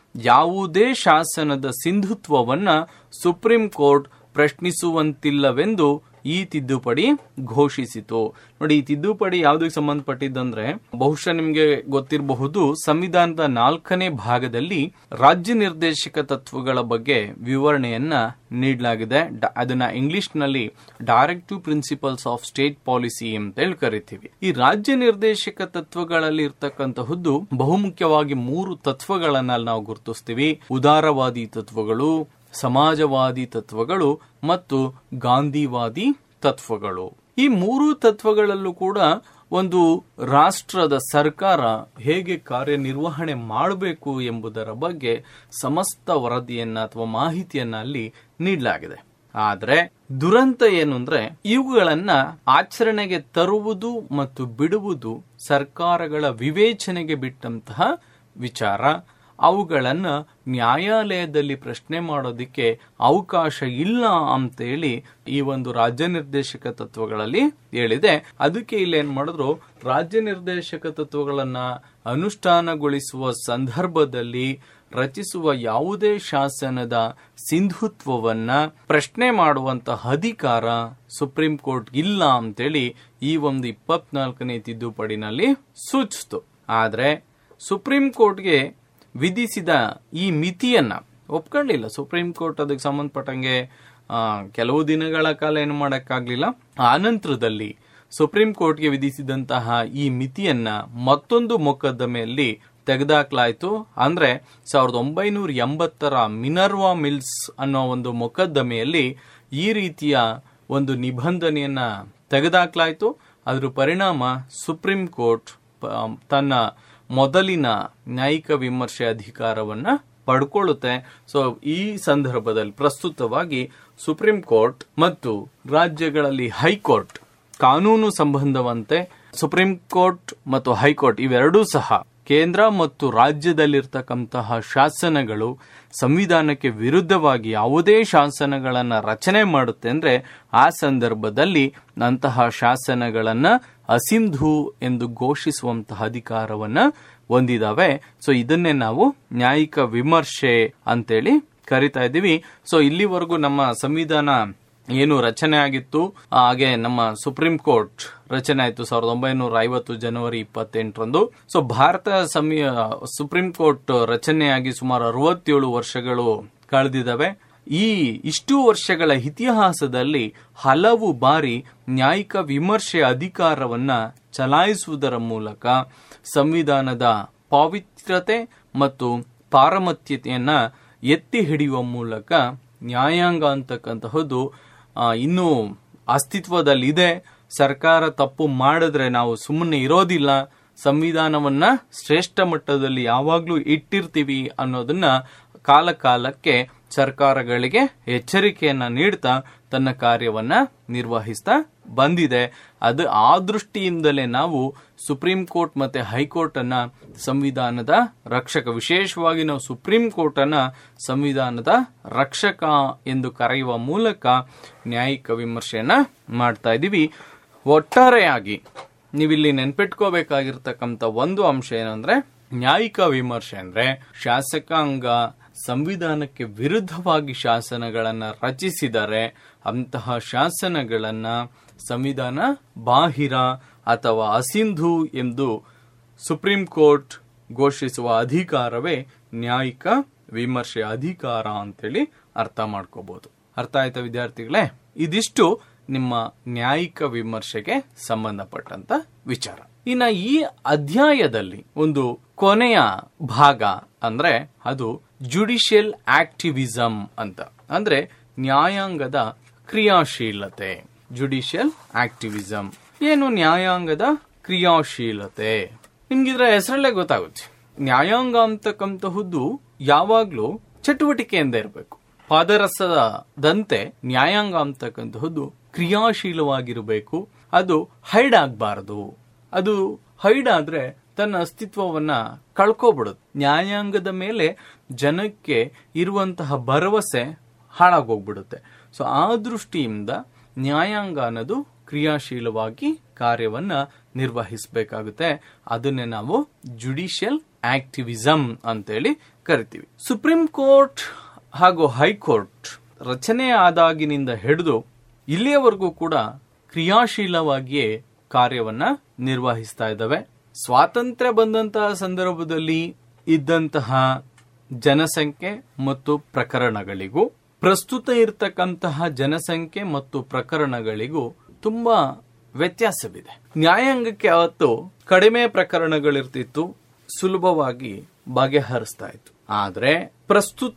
ಯಾವುದೇ ಶಾಸನದ ಸಿಂಧುತ್ವವನ್ನ ಸುಪ್ರೀಂ ಕೋರ್ಟ್ ಪ್ರಶ್ನಿಸುವಂತಿಲ್ಲವೆಂದು ಈ ತಿದ್ದುಪಡಿ ಘೋಷಿಸಿತು ನೋಡಿ ಈ ತಿದ್ದುಪಡಿ ಯಾವುದಕ್ಕೆ ಸಂಬಂಧಪಟ್ಟಿದ್ದಂದ್ರೆ ಬಹುಶಃ ನಿಮ್ಗೆ ಗೊತ್ತಿರಬಹುದು ಸಂವಿಧಾನದ ನಾಲ್ಕನೇ ಭಾಗದಲ್ಲಿ ರಾಜ್ಯ ನಿರ್ದೇಶಕ ತತ್ವಗಳ ಬಗ್ಗೆ ವಿವರಣೆಯನ್ನ ನೀಡಲಾಗಿದೆ ಡ- ಅದನ್ನ ಇಂಗ್ಲಿಷ್ ನಲ್ಲಿ directive principles of state policy ಅಂತ ಹೇಳಿ ಕರಿತೀವಿ ಈ ರಾಜ್ಯ ನಿರ್ದೇಶಕ ತತ್ವಗಳಲ್ಲಿ ಇರ್ತಕ್ಕಂತಹದ್ದು ಬಹುಮುಖ್ಯವಾಗಿ ಮೂರು ತತ್ವಗಳನ್ನ ನಾವು ಗುರುತಿಸ್ತೀವಿ ಉದಾರವಾದಿ ತತ್ವಗಳು ಸಮಾಜವಾದಿ ತತ್ವಗಳು ಮತ್ತು ಗಾಂಧಿವಾದಿ ತತ್ವಗಳು ಈ ಮೂರು ತತ್ವಗಳಲ್ಲೂ ಕೂಡ ಒಂದು ರಾಷ್ಟ್ರದ ಸರ್ಕಾರ ಹೇಗೆ ಕಾರ್ಯನಿರ್ವಹಣೆ ಮಾಡಬೇಕು ಎಂಬುದರ ಬಗ್ಗೆ ಸಮಸ್ತ ವರದಿಯನ್ನ ಅಥವಾ ಮಾಹಿತಿಯನ್ನ ಅಲ್ಲಿ ನೀಡಲಾಗಿದೆ ಆದ್ರೆ ದುರಂತ ಏನು ಅಂದ್ರೆ ಇವುಗಳನ್ನ ಆಚರಣೆಗೆ ತರುವುದು ಮತ್ತು ಬಿಡುವುದು ಸರ್ಕಾರಗಳ ವಿವೇಚನೆಗೆ ಬಿಟ್ಟಂತಹ ವಿಚಾರ ಅವುಗಳನ್ನ ನ್ಯಾಯಾಲಯದಲ್ಲಿ ಪ್ರಶ್ನೆ ಮಾಡೋದಿಕ್ಕೆ ಅವಕಾಶ ಇಲ್ಲ ಅಂತೇಳಿ ಈ ಒಂದು ರಾಜ್ಯ ನಿರ್ದೇಶಕ ತತ್ವಗಳಲ್ಲಿ ಹೇಳಿದೆ ಅದಕ್ಕೆ ಇಲ್ಲಿ ಏನ್ ಮಾಡಿದ್ರು ರಾಜ್ಯ ನಿರ್ದೇಶಕ ತತ್ವಗಳನ್ನ ಅನುಷ್ಠಾನಗೊಳಿಸುವ ಸಂದರ್ಭದಲ್ಲಿ ರಚಿಸುವ ಯಾವುದೇ ಶಾಸನದ ಸಿಂಧುತ್ವವನ್ನ ಪ್ರಶ್ನೆ ಮಾಡುವಂತಹ ಅಧಿಕಾರ ಸುಪ್ರೀಂ ಕೋರ್ಟ್ ಇಲ್ಲ ಅಂತೇಳಿ ಈ ಒಂದು ಇಪ್ಪತ್ನಾಲ್ಕನೇ ತಿದ್ದುಪಡಿನಲ್ಲಿ ಸೂಚಿಸಿತು ಆದ್ರೆ ಸುಪ್ರೀಂ ಕೋರ್ಟ್ಗೆ ವಿಧಿಸಿದ ಈ ಮಿತಿಯನ್ನ ಒಪ್ಕೊಳ್ಳಿಲ್ಲ ಸುಪ್ರೀಂ ಕೋರ್ಟ್ ಅದಕ್ಕೆ ಸಂಬಂಧಪಟ್ಟಂಗೆ ಆ, ಕೆಲವು ದಿನಗಳ ಕಾಲ ಏನು ಮಾಡಕ್ಕಾಗ್ಲಿಲ್ಲ ಆ ನಂತರದಲ್ಲಿ ಸುಪ್ರೀಂ ಕೋರ್ಟ್ಗೆ ವಿಧಿಸಿದಂತಹ ಈ ಮಿತಿಯನ್ನ ಮತ್ತೊಂದು ಮೊಕದ್ದಮೆಯಲ್ಲಿ ತೆಗೆದಾಕ್ಲಾಯ್ತು ಅಂದ್ರೆ ಸಾವಿರದ ಒಂಬೈನೂರ ಎಂಬತ್ತರ ಮಿನರ್ವಾ ಮಿಲ್ಸ್ ಅನ್ನೋ ಒಂದು ಮೊಕದ್ದಮೆಯಲ್ಲಿ ಈ ರೀತಿಯ ಒಂದು ನಿಬಂಧನೆಯನ್ನ ತೆಗೆದಾಕ್ಲಾಯ್ತು ಅದರ ಪರಿಣಾಮ ಸುಪ್ರೀಂ ಕೋರ್ಟ್ ಪ- ತನ್ನ ಮೊದಲಿನ ನ್ಯಾಯಿಕ ವಿಮರ್ಶೆ ಅಧಿಕಾರವನ್ನ ಪಡ್ಕೊಳ್ಳುತ್ತೆ ಸೊ ಈ ಸಂದರ್ಭದಲ್ಲಿ ಪ್ರಸ್ತುತವಾಗಿ ಸುಪ್ರೀಂ ಕೋರ್ಟ್ ಮತ್ತು ರಾಜ್ಯಗಳಲ್ಲಿ ಹೈಕೋರ್ಟ್ ಕಾನೂನು ಸಂಬಂಧವಂತೆ ಸುಪ್ರೀಂ ಕೋರ್ಟ್ ಮತ್ತು ಹೈಕೋರ್ಟ್ ಇವೆರಡೂ ಸಹ ಕೇಂದ್ರ ಮತ್ತು ರಾಜ್ಯದಲ್ಲಿರ್ತಕ್ಕಂತಹ ಶಾಸನಗಳು ಸಂವಿಧಾನಕ್ಕೆ ವಿರುದ್ಧವಾಗಿ ಯಾವುದೇ ಶಾಸನಗಳನ್ನ ರಚನೆ ಮಾಡುತ್ತೆ ಅಂದ್ರೆ ಆ ಸಂದರ್ಭದಲ್ಲಿ ಅಂತಹ ಶಾಸನಗಳನ್ನ ಅಸಿಂಧು ಎಂದು ಘೋಷಿಸುವಂತಹ ಅಧಿಕಾರವನ್ನ ಹೊಂದಿದಾವೆ ಸೊ ಇದನ್ನೇ ನಾವು ನ್ಯಾಯಿಕ ವಿಮರ್ಶೆ ಅಂತೇಳಿ ಕರಿತಾ ಇದ್ದೀವಿ ಸೊ ಇಲ್ಲಿವರೆಗೂ ನಮ್ಮ ಸಂವಿಧಾನ ಏನು ರಚನೆ ಆಗಿತ್ತು ಹಾಗೆ ನಮ್ಮ ಸುಪ್ರೀಂ ಕೋರ್ಟ್ ರಚನೆ ಆಯಿತು ಸಾವಿರದ ಒಂಬೈನೂರ ಐವತ್ತು ಜನವರಿ ಇಪ್ಪತ್ತೆಂಟರಂದು ಸೊ ಭಾರತ ಸಮಿ ಸುಪ್ರೀಂ ಕೋರ್ಟ್ ರಚನೆಯಾಗಿ ಸುಮಾರು ಅರವತ್ತೇಳು ವರ್ಷಗಳು ಕಳೆದಿದ್ದಾವೆ ಈ ಇಷ್ಟು ವರ್ಷಗಳ ಇತಿಹಾಸದಲ್ಲಿ ಹಲವು ಬಾರಿ ನ್ಯಾಯಿಕ ವಿಮರ್ಶೆ ಅಧಿಕಾರವನ್ನ ಚಲಾಯಿಸುವುದರ ಮೂಲಕ ಸಂವಿಧಾನದ ಪಾವಿತ್ರ್ಯತೆ ಮತ್ತು ಪಾರಮತ್ಯತೆಯನ್ನ ಎತ್ತಿ ಹಿಡಿಯುವ ಮೂಲಕ ನ್ಯಾಯಾಂಗ ಅಂತಕ್ಕಂತಹದ್ದು ಆ, ಇನ್ನೂ ಅಸ್ತಿತ್ವದಲ್ಲಿದೆ ಸರ್ಕಾರ ತಪ್ಪು ಮಾಡಿದ್ರೆ ನಾವು ಸುಮ್ಮನೆ ಇರೋದಿಲ್ಲ ಸಂವಿಧಾನವನ್ನ ಶ್ರೇಷ್ಠ ಮಟ್ಟದಲ್ಲಿ ಯಾವಾಗ್ಲೂ ಇಟ್ಟಿರ್ತೀವಿ ಅನ್ನೋದನ್ನ ಕಾಲ ಕಾಲಕ್ಕೆ ಸರ್ಕಾರಗಳಿಗೆ ಎಚ್ಚರಿಕೆಯನ್ನ ನೀಡ್ತಾ ತನ್ನ ಕಾರ್ಯವನ್ನ ನಿರ್ವಹಿಸ್ತಾ ಬಂದಿದೆ ಅದು ಆ ದೃಷ್ಟಿಯಿಂದಲೇ ನಾವು ಸುಪ್ರೀಂ ಕೋರ್ಟ್ ಮತ್ತೆ ಹೈಕೋರ್ಟ್ ಅನ್ನ ಸಂವಿಧಾನದ ರಕ್ಷಕ ವಿಶೇಷವಾಗಿ ನಾವು ಸುಪ್ರೀಂ ಕೋರ್ಟ್ ಅನ್ನ ಸಂವಿಧಾನದ ರಕ್ಷಕ ಎಂದು ಕರೆಯುವ ಮೂಲಕ ನ್ಯಾಯಿಕ ವಿಮರ್ಶೆಯನ್ನ ಮಾಡ್ತಾ ಇದ್ದೀವಿ ಒಟ್ಟಾರೆಯಾಗಿ ನೀವಿಲ್ಲಿ ನೆನ್ಪಿಟ್ಕೋಬೇಕಾಗಿರ್ತಕ್ಕಂಥ ಒಂದು ಅಂಶ ಏನಂದ್ರೆ ನ್ಯಾಯಿಕ ವಿಮರ್ಶೆ ಅಂದ್ರೆ ಶಾಸಕಾಂಗ ಸಂವಿಧಾನಕ್ಕೆ ವಿರುದ್ಧವಾಗಿ ಶಾಸನಗಳನ್ನ ರಚಿಸಿದರೆ ಅಂತಹ ಶಾಸನಗಳನ್ನ ಸಂವಿಧಾನ ಬಾಹಿರ ಅಥವಾ ಅಸಿಂಧು ಎಂದು ಸುಪ್ರೀಂ ಕೋರ್ಟ್ ಘೋಷಿಸುವ ಅಧಿಕಾರವೇ ನ್ಯಾಯಿಕ ವಿಮರ್ಶೆ ಅಧಿಕಾರ ಅಂತೇಳಿ ಅರ್ಥ ಮಾಡ್ಕೋಬಹುದು ಅರ್ಥ ಆಯ್ತಾ ವಿದ್ಯಾರ್ಥಿಗಳೇ ಇದಿಷ್ಟು ನಿಮ್ಮ ನ್ಯಾಯಿಕ ವಿಮರ್ಶೆಗೆ ಸಂಬಂಧಪಟ್ಟಂತ ವಿಚಾರ ಇನ್ನ ಈ ಅಧ್ಯಾಯದಲ್ಲಿ ಒಂದು ಕೊನೆಯ ಭಾಗ ಅಂದ್ರೆ ಅದು ಜುಡಿಷಿಯಲ್ ಆಕ್ಟಿವಿಸಂ ಅಂತ ಅಂದ್ರೆ ನ್ಯಾಯಾಂಗದ ಕ್ರಿಯಾಶೀಲತೆ ಜುಡಿಷಿಯಲ್ ಆಕ್ಟಿವಿಸಂ ಏನು ನ್ಯಾಯಾಂಗದ ಕ್ರಿಯಾಶೀಲತೆ ನಿಮ್ಗಿದ್ರ ಹೆಸರಲ್ಲೇ ಗೊತ್ತಾಗುತ್ತೆ ನ್ಯಾಯಾಂಗ ಅಂತಕ್ಕಂತಹದ್ದು ಯಾವಾಗ್ಲೂ ಚಟುವಟಿಕೆಯಿಂದ ಇರಬೇಕು ಪಾದರಸದಂತೆ ನ್ಯಾಯಾಂಗ ಅಂತಕ್ಕಂತಹದ್ದು ಕ್ರಿಯಾಶೀಲವಾಗಿರಬೇಕು ಅದು ಹೈಡ್ ಆಗ್ಬಾರದು ಅದು ಹೈಡ್ ಆದ್ರೆ ತನ್ನ ಅಸ್ತಿತ್ವವನ್ನ ಕಳ್ಕೋಬಿಡುತ್ತೆ ನ್ಯಾಯಾಂಗದ ಮೇಲೆ ಜನಕ್ಕೆ ಇರುವಂತಹ ಭರವಸೆ ಹಾಳಾಗೋಗ್ಬಿಡುತ್ತೆ ಸೊ ಆ ದೃಷ್ಟಿಯಿಂದ ನ್ಯಾಯಾಂಗ ಅನ್ನೋದು ಕ್ರಿಯಾಶೀಲವಾಗಿ ಕಾರ್ಯವನ್ನ ನಿರ್ವಹಿಸಬೇಕಾಗುತ್ತೆ ಅದನ್ನೇ ನಾವು ಜುಡಿಷಿಯಲ್ ಆಕ್ಟಿವಿಸಂ ಅಂತೇಳಿ ಕರಿತೀವಿ ಸುಪ್ರೀಂ ಕೋರ್ಟ್ ಹಾಗೂ ಹೈಕೋರ್ಟ್ ರಚನೆ ಆದಾಗಿನಿಂದ ಹಿಡಿದು ಇಲ್ಲಿಯವರೆಗೂ ಕೂಡ ಕ್ರಿಯಾಶೀಲವಾಗಿಯೇ ಕಾರ್ಯವನ್ನ ನಿರ್ವಹಿಸ್ತಾ ಇದ್ದಾವೆ ಸ್ವಾತಂತ್ರ್ಯ ಬಂದಂತಹ ಸಂದರ್ಭದಲ್ಲಿ ಇದ್ದಂತಹ ಜನಸಂಖ್ಯೆ ಮತ್ತು ಪ್ರಕರಣಗಳಿಗೂ ಪ್ರಸ್ತುತ ಇರತಕ್ಕಂತಹ ಜನಸಂಖ್ಯೆ ಮತ್ತು ಪ್ರಕರಣಗಳಿಗೂ ತುಂಬಾ ವ್ಯತ್ಯಾಸವಿದೆ ನ್ಯಾಯಾಂಗಕ್ಕೆ ಅವತ್ತು ಕಡಿಮೆ ಪ್ರಕರಣಗಳಿರ್ತಿತ್ತು ಸುಲಭವಾಗಿ ಬಗೆಹರಿಸ್ತಾ ಇತ್ತು ಆದ್ರೆ ಪ್ರಸ್ತುತ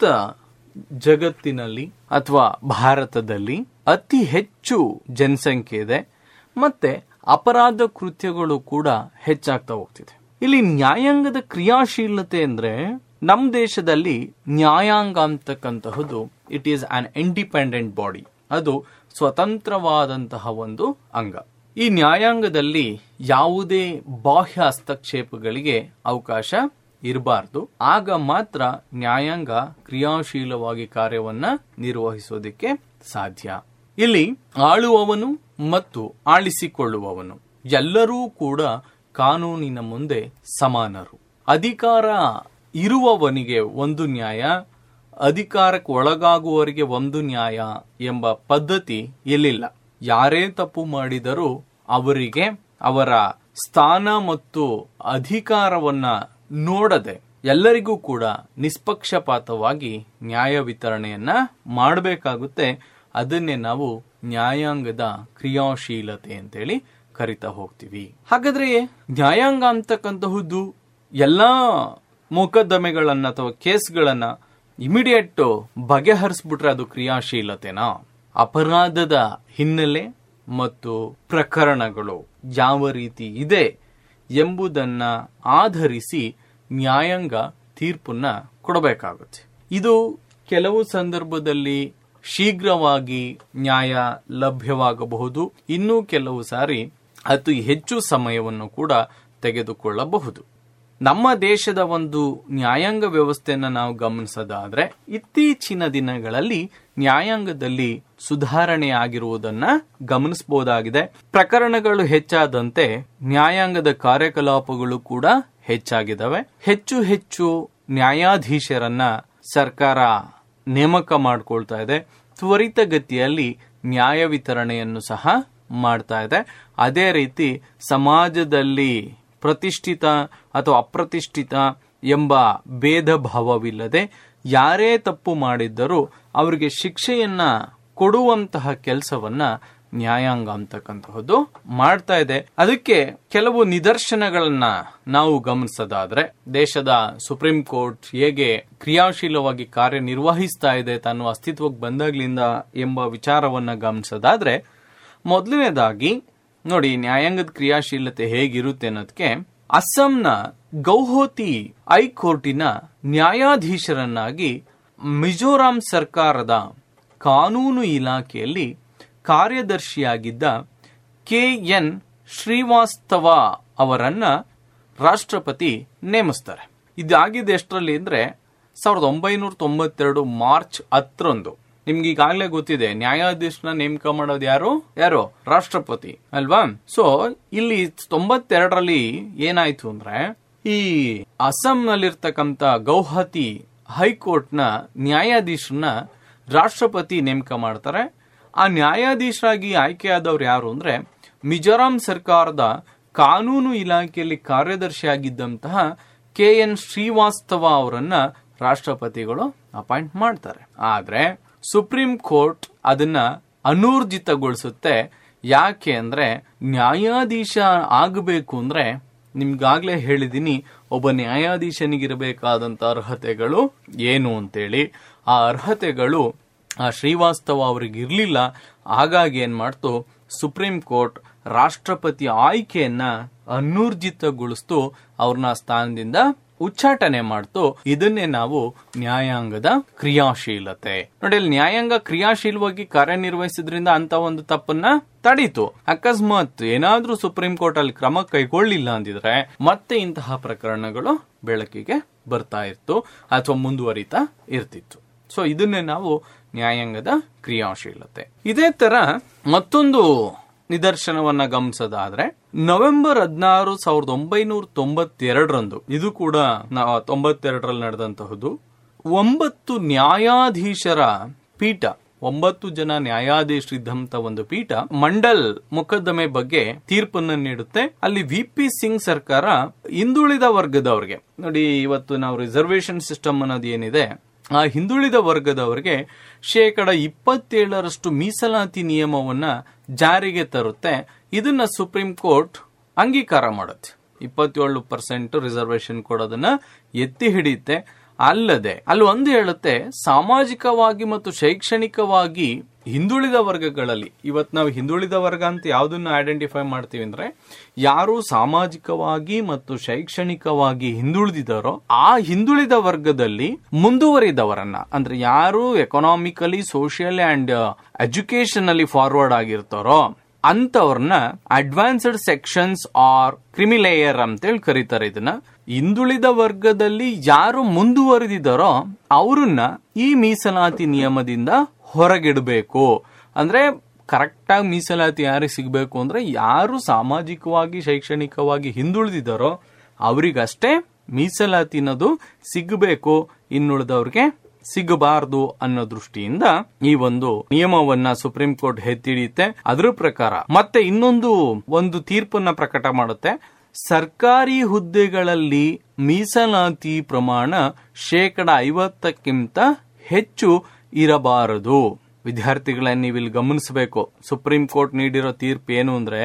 ಜಗತ್ತಿನಲ್ಲಿ ಅಥವಾ ಭಾರತದಲ್ಲಿ ಅತಿ ಹೆಚ್ಚು ಜನಸಂಖ್ಯೆ ಇದೆ ಮತ್ತೆ ಅಪರಾಧ ಕೃತ್ಯಗಳು ಕೂಡ ಹೆಚ್ಚಾಗ್ತಾ ಹೋಗ್ತಿದೆ ಇಲ್ಲಿ ನ್ಯಾಯಾಂಗದ ಕ್ರಿಯಾಶೀಲತೆ ಅಂದ್ರೆ ನಮ್ ದೇಶದಲ್ಲಿ ನ್ಯಾಯಾಂಗ ಅಂತಕ್ಕಂತಹದ್ದು it is an independent body ಅದು ಸ್ವತಂತ್ರವಾದಂತಹ ಒಂದು ಅಂಗ ಈ ನ್ಯಾಯಾಂಗದಲ್ಲಿ ಯಾವುದೇ ಬಾಹ್ಯ ಹಸ್ತಕ್ಷೇಪಗಳಿಗೆ ಅವಕಾಶ ಇರಬಾರ್ದು ಆಗ ಮಾತ್ರ ನ್ಯಾಯಾಂಗ ಕ್ರಿಯಾಶೀಲವಾಗಿ ಕಾರ್ಯವನ್ನ ನಿರ್ವಹಿಸೋದಕ್ಕೆ ಸಾಧ್ಯ ಇಲ್ಲಿ ಆಳುವವನು ಮತ್ತು ಆಳಿಸಿಕೊಳ್ಳುವವನು ಎಲ್ಲರೂ ಕೂಡ ಕಾನೂನಿನ ಮುಂದೆ ಸಮಾನರು ಅಧಿಕಾರ ಇರುವವನಿಗೆ ಒಂದು ನ್ಯಾಯ ಅಧಿಕಾರಕ್ಕೆ ಒಳಗಾಗುವವರಿಗೆ ಒಂದು ನ್ಯಾಯ ಎಂಬ ಪದ್ಧತಿ ಇಲ್ಲಿಲ್ಲ ಯಾರೇ ತಪ್ಪು ಮಾಡಿದರೂ ಅವರಿಗೆ ಅವರ ಸ್ಥಾನ ಮತ್ತು ಅಧಿಕಾರವನ್ನ ನೋಡದೆ ಎಲ್ಲರಿಗೂ ಕೂಡ ನಿಷ್ಪಕ್ಷಪಾತವಾಗಿ ನ್ಯಾಯ ವಿತರಣೆಯನ್ನ ಮಾಡಬೇಕಾಗುತ್ತೆ ಅದನ್ನೇ ನಾವು ನ್ಯಾಯಾಂಗದ ಕ್ರಿಯಾಶೀಲತೆ ಅಂತೇಳಿ ಕರಿತಾ ಹೋಗ್ತೀವಿ ಹಾಗಾದ್ರೆ ನ್ಯಾಯಾಂಗ ಅಂತಕ್ಕಂತಹದ್ದು ಎಲ್ಲಾ ಮೊಕದ್ದಮೆಗಳನ್ನ ಅಥವಾ ಕೇಸ್ಗಳನ್ನ ಇಮಿಡಿಯೇಟ್ ಬಗೆಹರಿಸ್ಬಿಟ್ರೆ ಅದು ಕ್ರಿಯಾಶೀಲತೆನಾ ಅಪರಾಧದ ಹಿನ್ನೆಲೆ ಮತ್ತು ಪ್ರಕರಣಗಳು ಯಾವ ರೀತಿ ಇದೆ ಎಂಬುದನ್ನ ಆಧರಿಸಿ ನ್ಯಾಯಾಂಗ ತೀರ್ಪನ್ನ ಕೊಡಬೇಕಾಗುತ್ತೆ ಇದು ಕೆಲವು ಸಂದರ್ಭದಲ್ಲಿ ಶೀಘ್ರವಾಗಿ ನ್ಯಾಯ ಲಭ್ಯವಾಗಬಹುದು ಇನ್ನೂ ಕೆಲವು ಸಾರಿ ಅತಿ ಹೆಚ್ಚು ಸಮಯವನ್ನು ಕೂಡ ತೆಗೆದುಕೊಳ್ಳಬಹುದು ನಮ್ಮ ದೇಶದ ಒಂದು ನ್ಯಾಯಾಂಗ ವ್ಯವಸ್ಥೆಯನ್ನ ನಾವು ಗಮನಿಸೋದಾದ್ರೆ ಇತ್ತೀಚಿನ ದಿನಗಳಲ್ಲಿ ನ್ಯಾಯಾಂಗದಲ್ಲಿ ಸುಧಾರಣೆ ಆಗಿರುವುದನ್ನ ಗಮನಿಸಬಹುದಾಗಿದೆ ಪ್ರಕರಣಗಳು ಹೆಚ್ಚಾದಂತೆ ನ್ಯಾಯಾಂಗದ ಕಾರ್ಯಕಲಾಪಗಳು ಕೂಡ ಹೆಚ್ಚಾಗಿದ್ದಾವೆ ಹೆಚ್ಚು ಹೆಚ್ಚು ನ್ಯಾಯಾಧೀಶರನ್ನ ಸರ್ಕಾರ ನೇಮಕ ಮಾಡಿಕೊಳ್ತಾ ಇದೆ ತ್ವರಿತಗತಿಯಲ್ಲಿ ನ್ಯಾಯ ವಿತರಣೆಯನ್ನು ಸಹ ಮಾಡ್ತಾ ಇದೆ ಅದೇ ರೀತಿ ಸಮಾಜದಲ್ಲಿ ಪ್ರತಿಷ್ಠಿತ ಅಥವಾ ಅಪ್ರತಿಷ್ಠಿತ ಎಂಬ ಭೇದ ಭಾವವಿಲ್ಲದೆ ಯಾರೇ ತಪ್ಪು ಮಾಡಿದ್ದರೂ ಅವರಿಗೆ ಶಿಕ್ಷೆಯನ್ನ ಕೊಡುವಂತಹ ಕೆಲಸವನ್ನ ನ್ಯಾಯಾಂಗ ಅಂತಕ್ಕಂತಹದ್ದು ಮಾಡ್ತಾ ಇದೆ ಅದಕ್ಕೆ ಕೆಲವು ನಿದರ್ಶನಗಳನ್ನ ನಾವು ಗಮನಿಸೋದಾದ್ರೆ ದೇಶದ ಸುಪ್ರೀಂ ಕೋರ್ಟ್ ಹೇಗೆ ಕ್ರಿಯಾಶೀಲವಾಗಿ ಕಾರ್ಯನಿರ್ವಹಿಸ್ತಾ ಇದೆ ತಾನು ಅಸ್ತಿತ್ವಕ್ಕೆ ಬಂದಾಗ್ಲಿಂದ ಎಂಬ ವಿಚಾರವನ್ನ ಗಮನಿಸೋದಾದ್ರೆ ಮೊದಲನೇದಾಗಿ ನೋಡಿ ನ್ಯಾಯಾಂಗದ ಕ್ರಿಯಾಶೀಲತೆ ಹೇಗಿರುತ್ತೆ ಅನ್ನೋದಕ್ಕೆ ಅಸ್ಸಾಂನ ಗೌಹತಿ ಹೈಕೋರ್ಟಿನ ನ್ಯಾಯಾಧೀಶರನ್ನಾಗಿ ಮಿಜೋರಾಂ ಸರ್ಕಾರದ ಕಾನೂನು ಇಲಾಖೆಯಲ್ಲಿ ಕಾರ್ಯದರ್ಶಿಯಾಗಿದ್ದ ಕೆ ಎನ್ ಶ್ರೀವಾಸ್ತವ ಅವರನ್ನ ರಾಷ್ಟ್ರಪತಿ ನೇಮಿಸ್ತಾರೆ ಇದಾಗಿದೆ ಎಷ್ಟರಲ್ಲಿ ಅಂದ್ರೆ ಸಾವಿರದ ಒಂಬೈನೂರ ತೊಂಬತ್ತೆರಡು ಮಾರ್ಚ್ ಹತ್ತರಂದು ನಿಮ್ಗೆ ಈಗಾಗಲೇ ಗೊತ್ತಿದೆ ನ್ಯಾಯಾಧೀಶನ ನೇಮಕ ಮಾಡೋದು ಯಾರು ಯಾರು ರಾಷ್ಟ್ರಪತಿ ಅಲ್ವಾ ಸೊ ಇಲ್ಲಿ ತೊಂಬತ್ತೆರಡರಲ್ಲಿ ಏನಾಯ್ತು ಅಂದ್ರೆ ಈ ಅಸ್ಸಾಂನಲ್ಲಿರ್ತಕ್ಕಂಥ ಗೌಹತಿ ಹೈಕೋರ್ಟ್ನ ನ್ಯಾಯಾಧೀಶರನ್ನ ರಾಷ್ಟ್ರಪತಿ ನೇಮಕ ಮಾಡ್ತಾರೆ ಆ ನ್ಯಾಯಾಧೀಶರಾಗಿ ಆಯ್ಕೆಯಾದವ್ರು ಯಾರು ಅಂದ್ರೆ ಮಿಜೋರಾಂ ಸರ್ಕಾರದ ಕಾನೂನು ಇಲಾಖೆಯಲ್ಲಿ ಕಾರ್ಯದರ್ಶಿಯಾಗಿದ್ದಂತಹ ಕೆ ಎನ್ ಶ್ರೀವಾಸ್ತವ ಅವರನ್ನ ರಾಷ್ಟ್ರಪತಿಗಳು ಅಪಾಯಿಂಟ್ ಮಾಡ್ತಾರೆ ಆದ್ರೆ ಸುಪ್ರೀಂ ಕೋರ್ಟ್ ಅದನ್ನ ಅನೂರ್ಜಿತಗೊಳಿಸುತ್ತೆ ಯಾಕೆ ಅಂದ್ರೆ ನ್ಯಾಯಾಧೀಶ ಆಗಬೇಕು ಅಂದ್ರೆ ನಿಮ್ಗಾಗ್ಲೇ ಹೇಳಿದೀನಿ ಒಬ್ಬ ನ್ಯಾಯಾಧೀಶನಿಗಿರಬೇಕಾದಂತ ಅರ್ಹತೆಗಳು ಏನು ಅಂತೇಳಿ ಆ ಅರ್ಹತೆಗಳು ಆ ಶ್ರೀವಾಸ್ತವ ಅವ್ರಿಗೆ ಇರ್ಲಿಲ್ಲ ಹಾಗಾಗಿ ಏನ್ ಮಾಡ್ತು ಸುಪ್ರೀಂ ಕೋರ್ಟ್ ರಾಷ್ಟ್ರಪತಿ ಆಯ್ಕೆಯನ್ನ ಅನೂರ್ಜಿತಗೊಳಿಸ್ತು ಅವ್ರನ್ನ ಸ್ಥಾನದಿಂದ ಉಚ್ಚಾಟನೆ ಮಾಡ್ತು ಇದನ್ನೇ ನಾವು ನ್ಯಾಯಾಂಗದ ಕ್ರಿಯಾಶೀಲತೆ ನೋಡಿ ಇಲ್ಲಿ ನ್ಯಾಯಾಂಗ ಕ್ರಿಯಾಶೀಲವಾಗಿ ಕಾರ್ಯನಿರ್ವಹಿಸಿದ್ರಿಂದ ಅಂತ ಒಂದು ತಪ್ಪನ್ನ ತಡೀತು ಅಕಸ್ಮಾತ್ ಏನಾದ್ರೂ ಸುಪ್ರೀಂ ಕೋರ್ಟ್ ಅಲ್ಲಿ ಕ್ರಮ ಕೈಗೊಳ್ಳಿಲ್ಲ ಅಂದಿದ್ರೆ ಮತ್ತೆ ಇಂತಹ ಪ್ರಕರಣಗಳು ಬೆಳಕಿಗೆ ಬರ್ತಾ ಇತ್ತು ಅಥವಾ ಮುಂದುವರಿತಾ ಇರ್ತಿತ್ತು ಸೊ ಇದನ್ನೇ ನಾವು ನ್ಯಾಯಾಂಗದ ಕ್ರಿಯಾಶೀಲತೆ ಇದೇ ತರ ಮತ್ತೊಂದು ನಿದರ್ಶನವನ್ನ ಗಮನಿಸೋದಾದ್ರೆ ನವೆಂಬರ್ ಹದಿನಾರು ಸಾವಿರದ ಒಂಬೈನೂರ ತೊಂಬತ್ತೆರಡರಂದು ಇದು ಕೂಡ ನಾ- ತೊಂಬತ್ತೆರಡರಲ್ಲಿ ನಡೆದಂತಹದ್ದು ಒಂಬತ್ತು ನ್ಯಾಯಾಧೀಶರ ಪೀಠ ಒಂಬತ್ತು ಜನ ನ್ಯಾಯಾಧೀಶರಿದ್ದಂತ ಒಂದು ಪೀಠ ಮಂಡಲ್ ಮೊಕದ್ದಮೆ ಬಗ್ಗೆ ತೀರ್ಪನ್ನ ನೀಡುತ್ತೆ ಅಲ್ಲಿ ವಿ ಪಿ ಸಿಂಗ್ ಸರ್ಕಾರ ಹಿಂದುಳಿದ ವರ್ಗದವರಿಗೆ ನೋಡಿ ಇವತ್ತು ನಾವು ರಿಸರ್ವೇಶನ್ ಸಿಸ್ಟಮ್ ಅನ್ನೋದು ಏನಿದೆ ಆ ಹಿಂದುಳಿದ ವರ್ಗದವರಿಗೆ ಶೇಕಡ ಇಪ್ಪತ್ತೇಳರಷ್ಟು ಮೀಸಲಾತಿ ನಿಯಮವನ್ನ ಜಾರಿಗೆ ತರುತ್ತೆ ಇದನ್ನ ಸುಪ್ರೀಂ ಕೋರ್ಟ್ ಅಂಗೀಕಾರ ಮಾಡುತ್ತೆ ಇಪ್ಪತ್ತೇಳು ಪರ್ಸೆಂಟ್ ರಿಸರ್ವೇಶನ್ ಕೊಡೋದನ್ನ ಎತ್ತಿ ಹಿಡಿಯುತ್ತೆ ಅಲ್ಲದೆ ಅಲ್ಲಿ ಒಂದು ಹೇಳುತ್ತೆ ಸಾಮಾಜಿಕವಾಗಿ ಮತ್ತು ಶೈಕ್ಷಣಿಕವಾಗಿ ಹಿಂದುಳಿದ ವರ್ಗಗಳಲ್ಲಿ ಇವತ್ತು ನಾವು ಹಿಂದುಳಿದ ವರ್ಗ ಅಂತ ಯಾವ್ದನ್ನ ಐಡೆಂಟಿಫೈ ಮಾಡ್ತೀವಿ ಅಂದ್ರೆ ಯಾರು ಸಾಮಾಜಿಕವಾಗಿ ಮತ್ತು ಶೈಕ್ಷಣಿಕವಾಗಿ ಹಿಂದುಳಿದಿದ್ದಾರೋ ಆ ಹಿಂದುಳಿದ ವರ್ಗದಲ್ಲಿ ಮುಂದುವರಿದವರನ್ನ ಅಂದ್ರೆ ಯಾರು ಎಕನಾಮಿಕಲಿ ಸೋಷಿಯಲ್ ಅಂಡ್ ಎಜುಕೇಶನ್ ಅಲ್ಲಿ ಫಾರ್ವರ್ಡ್ ಆಗಿರ್ತಾರೋ ಅಂತವ್ರನ್ನ ಅಡ್ವಾನ್ಸ್ಡ್ ಸೆಕ್ಷನ್ಸ್ ಆರ್ ಕ್ರಿಮಿಲೇಯರ್ ಅಂತೇಳಿ ಕರೀತಾರೆ ಇದನ್ನ ಹಿಂದುಳಿದ ವರ್ಗದಲ್ಲಿ ಯಾರು ಮುಂದುವರೆದಿದ್ದಾರೋ ಅವ್ರನ್ನ ಈ ಮೀಸಲಾತಿ ನಿಯಮದಿಂದ ಹೊರಗಿಡಬೇಕು ಅಂದ್ರೆ ಕರೆಕ್ಟ್ ಆಗಿ ಮೀಸಲಾತಿ ಯಾರಿಗೆ ಸಿಗಬೇಕು ಅಂದ್ರೆ ಯಾರು ಸಾಮಾಜಿಕವಾಗಿ ಶೈಕ್ಷಣಿಕವಾಗಿ ಹಿಂದುಳಿದಿದ್ದಾರೋ ಅವರಿಗಷ್ಟೇ ಮೀಸಲಾತಿ ಅನ್ನೋದು ಸಿಗಬೇಕು ಇನ್ನುಳಿದವ್ರಿಗೆ ಸಿಗಬಾರದು ಅನ್ನೋ ದೃಷ್ಟಿಯಿಂದ ಈ ಒಂದು ನಿಯಮವನ್ನ ಸುಪ್ರೀಂ ಕೋರ್ಟ್ ಎತ್ತಿಡಿಯುತ್ತೆ ಅದ್ರ ಪ್ರಕಾರ ಮತ್ತೆ ಇನ್ನೊಂದು ಒಂದು ತೀರ್ಪನ್ನ ಪ್ರಕಟ ಮಾಡುತ್ತೆ ಸರ್ಕಾರಿ ಹುದ್ದೆಗಳಲ್ಲಿ ಮೀಸಲಾತಿ ಪ್ರಮಾಣ ಶೇಕಡ ಐವತ್ತಕ್ಕಿಂತ ಹೆಚ್ಚು ಇರಬಾರದು ವಿದ್ಯಾರ್ಥಿಗಳನ್ನ ನೀವು ಇಲ್ಲಿ ಗಮನಿಸಬೇಕು ಸುಪ್ರೀಂ ಕೋರ್ಟ್ ನೀಡಿರೋ ತೀರ್ಪು ಏನು ಅಂದ್ರೆ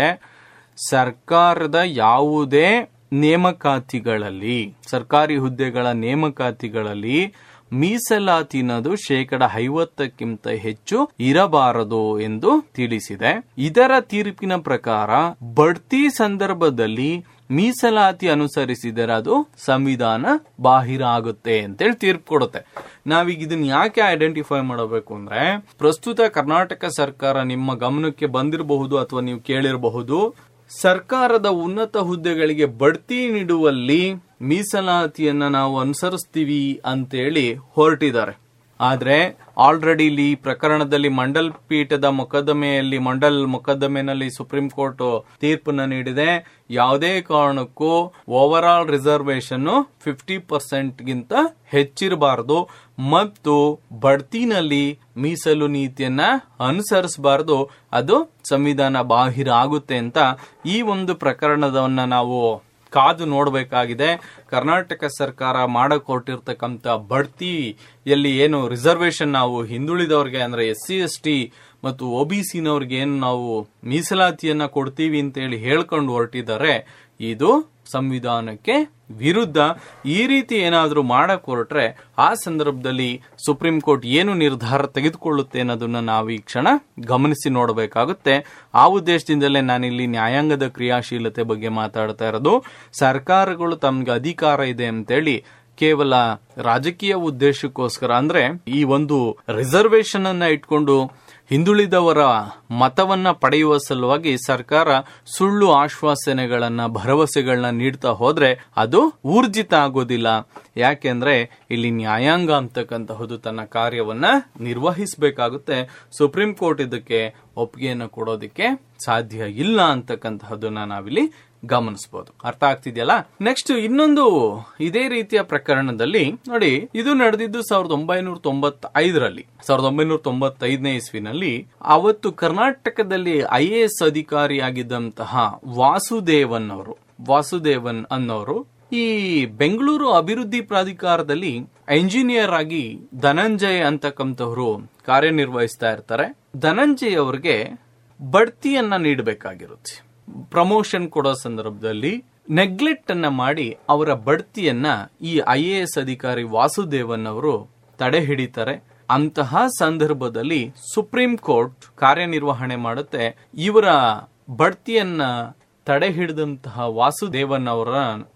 ಸರ್ಕಾರದ ಯಾವುದೇ ನೇಮಕಾತಿಗಳಲ್ಲಿ ಸರ್ಕಾರಿ ಹುದ್ದೆಗಳ ನೇಮಕಾತಿಗಳಲ್ಲಿ ಮೀಸಲಾತಿ ಅನ್ನೋದು ಶೇಕಡ ಐವತ್ತಕ್ಕಿಂತ ಹೆಚ್ಚು ಇರಬಾರದು ಎಂದು ತಿಳಿಸಿದೆ ಇದರ ತೀರ್ಪಿನ ಪ್ರಕಾರ ಬಡ್ತಿ ಸಂದರ್ಭದಲ್ಲಿ ಮೀಸಲಾತಿ ಅನುಸರಿಸಿದರೆ ಅದು ಸಂವಿಧಾನ ಬಾಹಿರ ಆಗುತ್ತೆ ಅಂತೇಳಿ ತೀರ್ಪು ಕೊಡುತ್ತೆ ನಾವೀಗ ಇದನ್ನ ಯಾಕೆ ಐಡೆಂಟಿಫೈ ಮಾಡಬೇಕು ಅಂದ್ರೆ ಪ್ರಸ್ತುತ ಕರ್ನಾಟಕ ಸರ್ಕಾರ ನಿಮ್ಮ ಗಮನಕ್ಕೆ ಬಂದಿರಬಹುದು ಅಥವಾ ನೀವು ಕೇಳಿರಬಹುದು ಸರ್ಕಾರದ ಉನ್ನತ ಹುದ್ದೆಗಳಿಗೆ ಬಡ್ತಿ ನೀಡುವಲ್ಲಿ ಮೀಸಲಾತಿಯನ್ನ ನಾವು ಅನುಸರಿಸ್ತೀವಿ ಅಂತೇಳಿ ಹೊರಟಿದ್ದಾರೆ ಆದ್ರೆ ಆಲ್ರೆಡಿ ಇಲ್ಲಿ ಈ ಪ್ರಕರಣದಲ್ಲಿ ಮಂಡಲ್ ಪೀಠದ ಮೊಕದ್ದಮೆಯಲ್ಲಿ ಮಂಡಲ್ ಮೊಕದ್ದಮೆನಲ್ಲಿ ಸುಪ್ರೀಂ ಕೋರ್ಟ್ ತೀರ್ಪನ್ನ ನೀಡಿದೆ ಯಾವುದೇ ಕಾರಣಕ್ಕೂ over all reservation fifty percent ಗಿಂತ ಹೆಚ್ಚಿರಬಾರದು ಮತ್ತು ಬಡ್ತಿನಲ್ಲಿ ಮೀಸಲು ನೀತಿಯನ್ನ ಅನುಸರಿಸಬಾರದು ಅದು ಸಂವಿಧಾನ ಬಾಹಿರ ಆಗುತ್ತೆ ಅಂತ ಈ ಒಂದು ಪ್ರಕರಣದವನ್ನ ನಾವು ಕಾದು ನೋಡಬೇಕಾಗಿದೆ ಕರ್ನಾಟಕ ಸರ್ಕಾರ ಮಾಡಕ್ ಹೊರಟಿರ್ತಕ್ಕಂಥ ಬಡ್ತಿಯಲ್ಲಿ ಏನು ರಿಸರ್ವೇಶನ್ ನಾವು ಹಿಂದುಳಿದವ್ರಿಗೆ ಅಂದ್ರೆ ಎಸ್ ಸಿ ಎಸ್ ಟಿ ಮತ್ತು ಒ ಬಿ ಸಿನವ್ರಿಗೆ ಏನು ನಾವು ಮೀಸಲಾತಿಯನ್ನ ಕೊಡ್ತೀವಿ ಅಂತ ಹೇಳಿ ಹೇಳ್ಕೊಂಡು ಹೊರಟಿದ್ದಾರೆ ಇದು ಸಂವಿಧಾನಕ್ಕೆ ವಿರುದ್ಧ ಈ ರೀತಿ ಏನಾದರೂ ಮಾಡಕ್ ಹೊರಟ್ರೆ ಆ ಸಂದರ್ಭದಲ್ಲಿ ಸುಪ್ರೀಂ ಕೋರ್ಟ್ ಏನು ನಿರ್ಧಾರ ತೆಗೆದುಕೊಳ್ಳುತ್ತೆ ಅನ್ನೋದನ್ನ ನಾವು ಈ ಕ್ಷಣ ಗಮನಿಸಿ ನೋಡಬೇಕಾಗುತ್ತೆ ಆ ಉದ್ದೇಶದಿಂದಲೇ ನಾನಿಲ್ಲಿ ನ್ಯಾಯಾಂಗದ ಕ್ರಿಯಾಶೀಲತೆ ಬಗ್ಗೆ ಮಾತಾಡ್ತಾ ಇರೋದು ಸರ್ಕಾರಗಳು ತಮ್ಗೆ ಅಧಿಕಾರ ಇದೆ ಅಂತೇಳಿ ಕೇವಲ ರಾಜಕೀಯ ಉದ್ದೇಶಕ್ಕೋಸ್ಕರ ಅಂದ್ರೆ ಈ ಒಂದು ರಿಸರ್ವೇಶನ್ ಅನ್ನ ಇಟ್ಕೊಂಡು ಹಿಂದುಳಿದವರ ಮತವನ್ನ ಪಡೆಯುವ ಸಲುವಾಗಿ ಸರ್ಕಾರ ಸುಳ್ಳು ಆಶ್ವಾಸನೆಗಳನ್ನ ಭರವಸೆಗಳನ್ನ ನೀಡ್ತಾ ಹೋದ್ರೆ ಅದು ಊರ್ಜಿತ ಆಗೋದಿಲ್ಲ ಯಾಕೆಂದ್ರೆ ಇಲ್ಲಿ ನ್ಯಾಯಾಂಗ ಅಂತಕ್ಕಂತಹದ್ದು ತನ್ನ ಕಾರ್ಯವನ್ನ ನಿರ್ವಹಿಸಬೇಕಾಗುತ್ತೆ ಸುಪ್ರೀಂ ಕೋರ್ಟ್ ಇದಕ್ಕೆ ಒಪ್ಪಿಗೆಯನ್ನು ಕೊಡೋದಕ್ಕೆ ಸಾಧ್ಯ ಇಲ್ಲ ಅಂತಕ್ಕಂತಹದನ್ನ ನಾವಿಲ್ಲಿ ಗಮನಿಸಬಹುದು ಅರ್ಥ ಆಗ್ತಿದೆಯಲ್ಲ ನೆಕ್ಸ್ಟ್ ಇನ್ನೊಂದು ಇದೇ ರೀತಿಯ ಪ್ರಕರಣದಲ್ಲಿ ನೋಡಿ ಇದು ನಡೆದಿದ್ದು ಸಾವಿರದ ಒಂಬೈನೂರ ತೊಂಬತ್ತೈದರಲ್ಲಿ ಸಾವಿರದ ಒಂಬೈನೂರ ತೊಂಬತ್ತೈದನೇ ಇಸ್ವಿನಲ್ಲಿ ಅವತ್ತು ಕರ್ನಾಟಕದಲ್ಲಿ ಐ ಎ ಎಸ್ ಅಧಿಕಾರಿಯಾಗಿದ್ದಂತಹ ವಾಸುದೇವನ್ ಅವರು ವಾಸುದೇವನ್ ಅನ್ನೋರು ಈ ಬೆಂಗಳೂರು ಅಭಿವೃದ್ಧಿ ಪ್ರಾಧಿಕಾರದಲ್ಲಿ ಎಂಜಿನಿಯರ್ ಆಗಿ ಧನಂಜಯ್ ಅಂತಕ್ಕಂಥವ್ರು ಕಾರ್ಯನಿರ್ವಹಿಸ್ತಾ ಇರ್ತಾರೆ ಧನಂಜಯ್ ಅವ್ರಿಗೆ ಬಡ್ತಿಯನ್ನ ನೀಡಬೇಕಾಗಿರುತ್ತೆ ಪ್ರಮೋಷನ್ ಕೊಡೋ ಸಂದರ್ಭದಲ್ಲಿ ನೆಗ್ಲೆಕ್ಟ್ ಅನ್ನ ಮಾಡಿ ಅವರ ಬಡ್ತಿಯನ್ನ ಈ ಐ ಎ ಎಸ್ ಅಧಿಕಾರಿ ವಾಸುದೇವನ್ ಅವರು ತಡೆ ಹಿಡಿತಾರೆ ಅಂತಹ ಸಂದರ್ಭದಲ್ಲಿ ಸುಪ್ರೀಂ ಕೋರ್ಟ್ ಕಾರ್ಯನಿರ್ವಹಣೆ ಮಾಡುತ್ತೆ ಇವರ ಬಡ್ತಿಯನ್ನ ತಡೆ ಹಿಡಿದಂತಹ ವಾಸುದೇವನ್ ಅವರ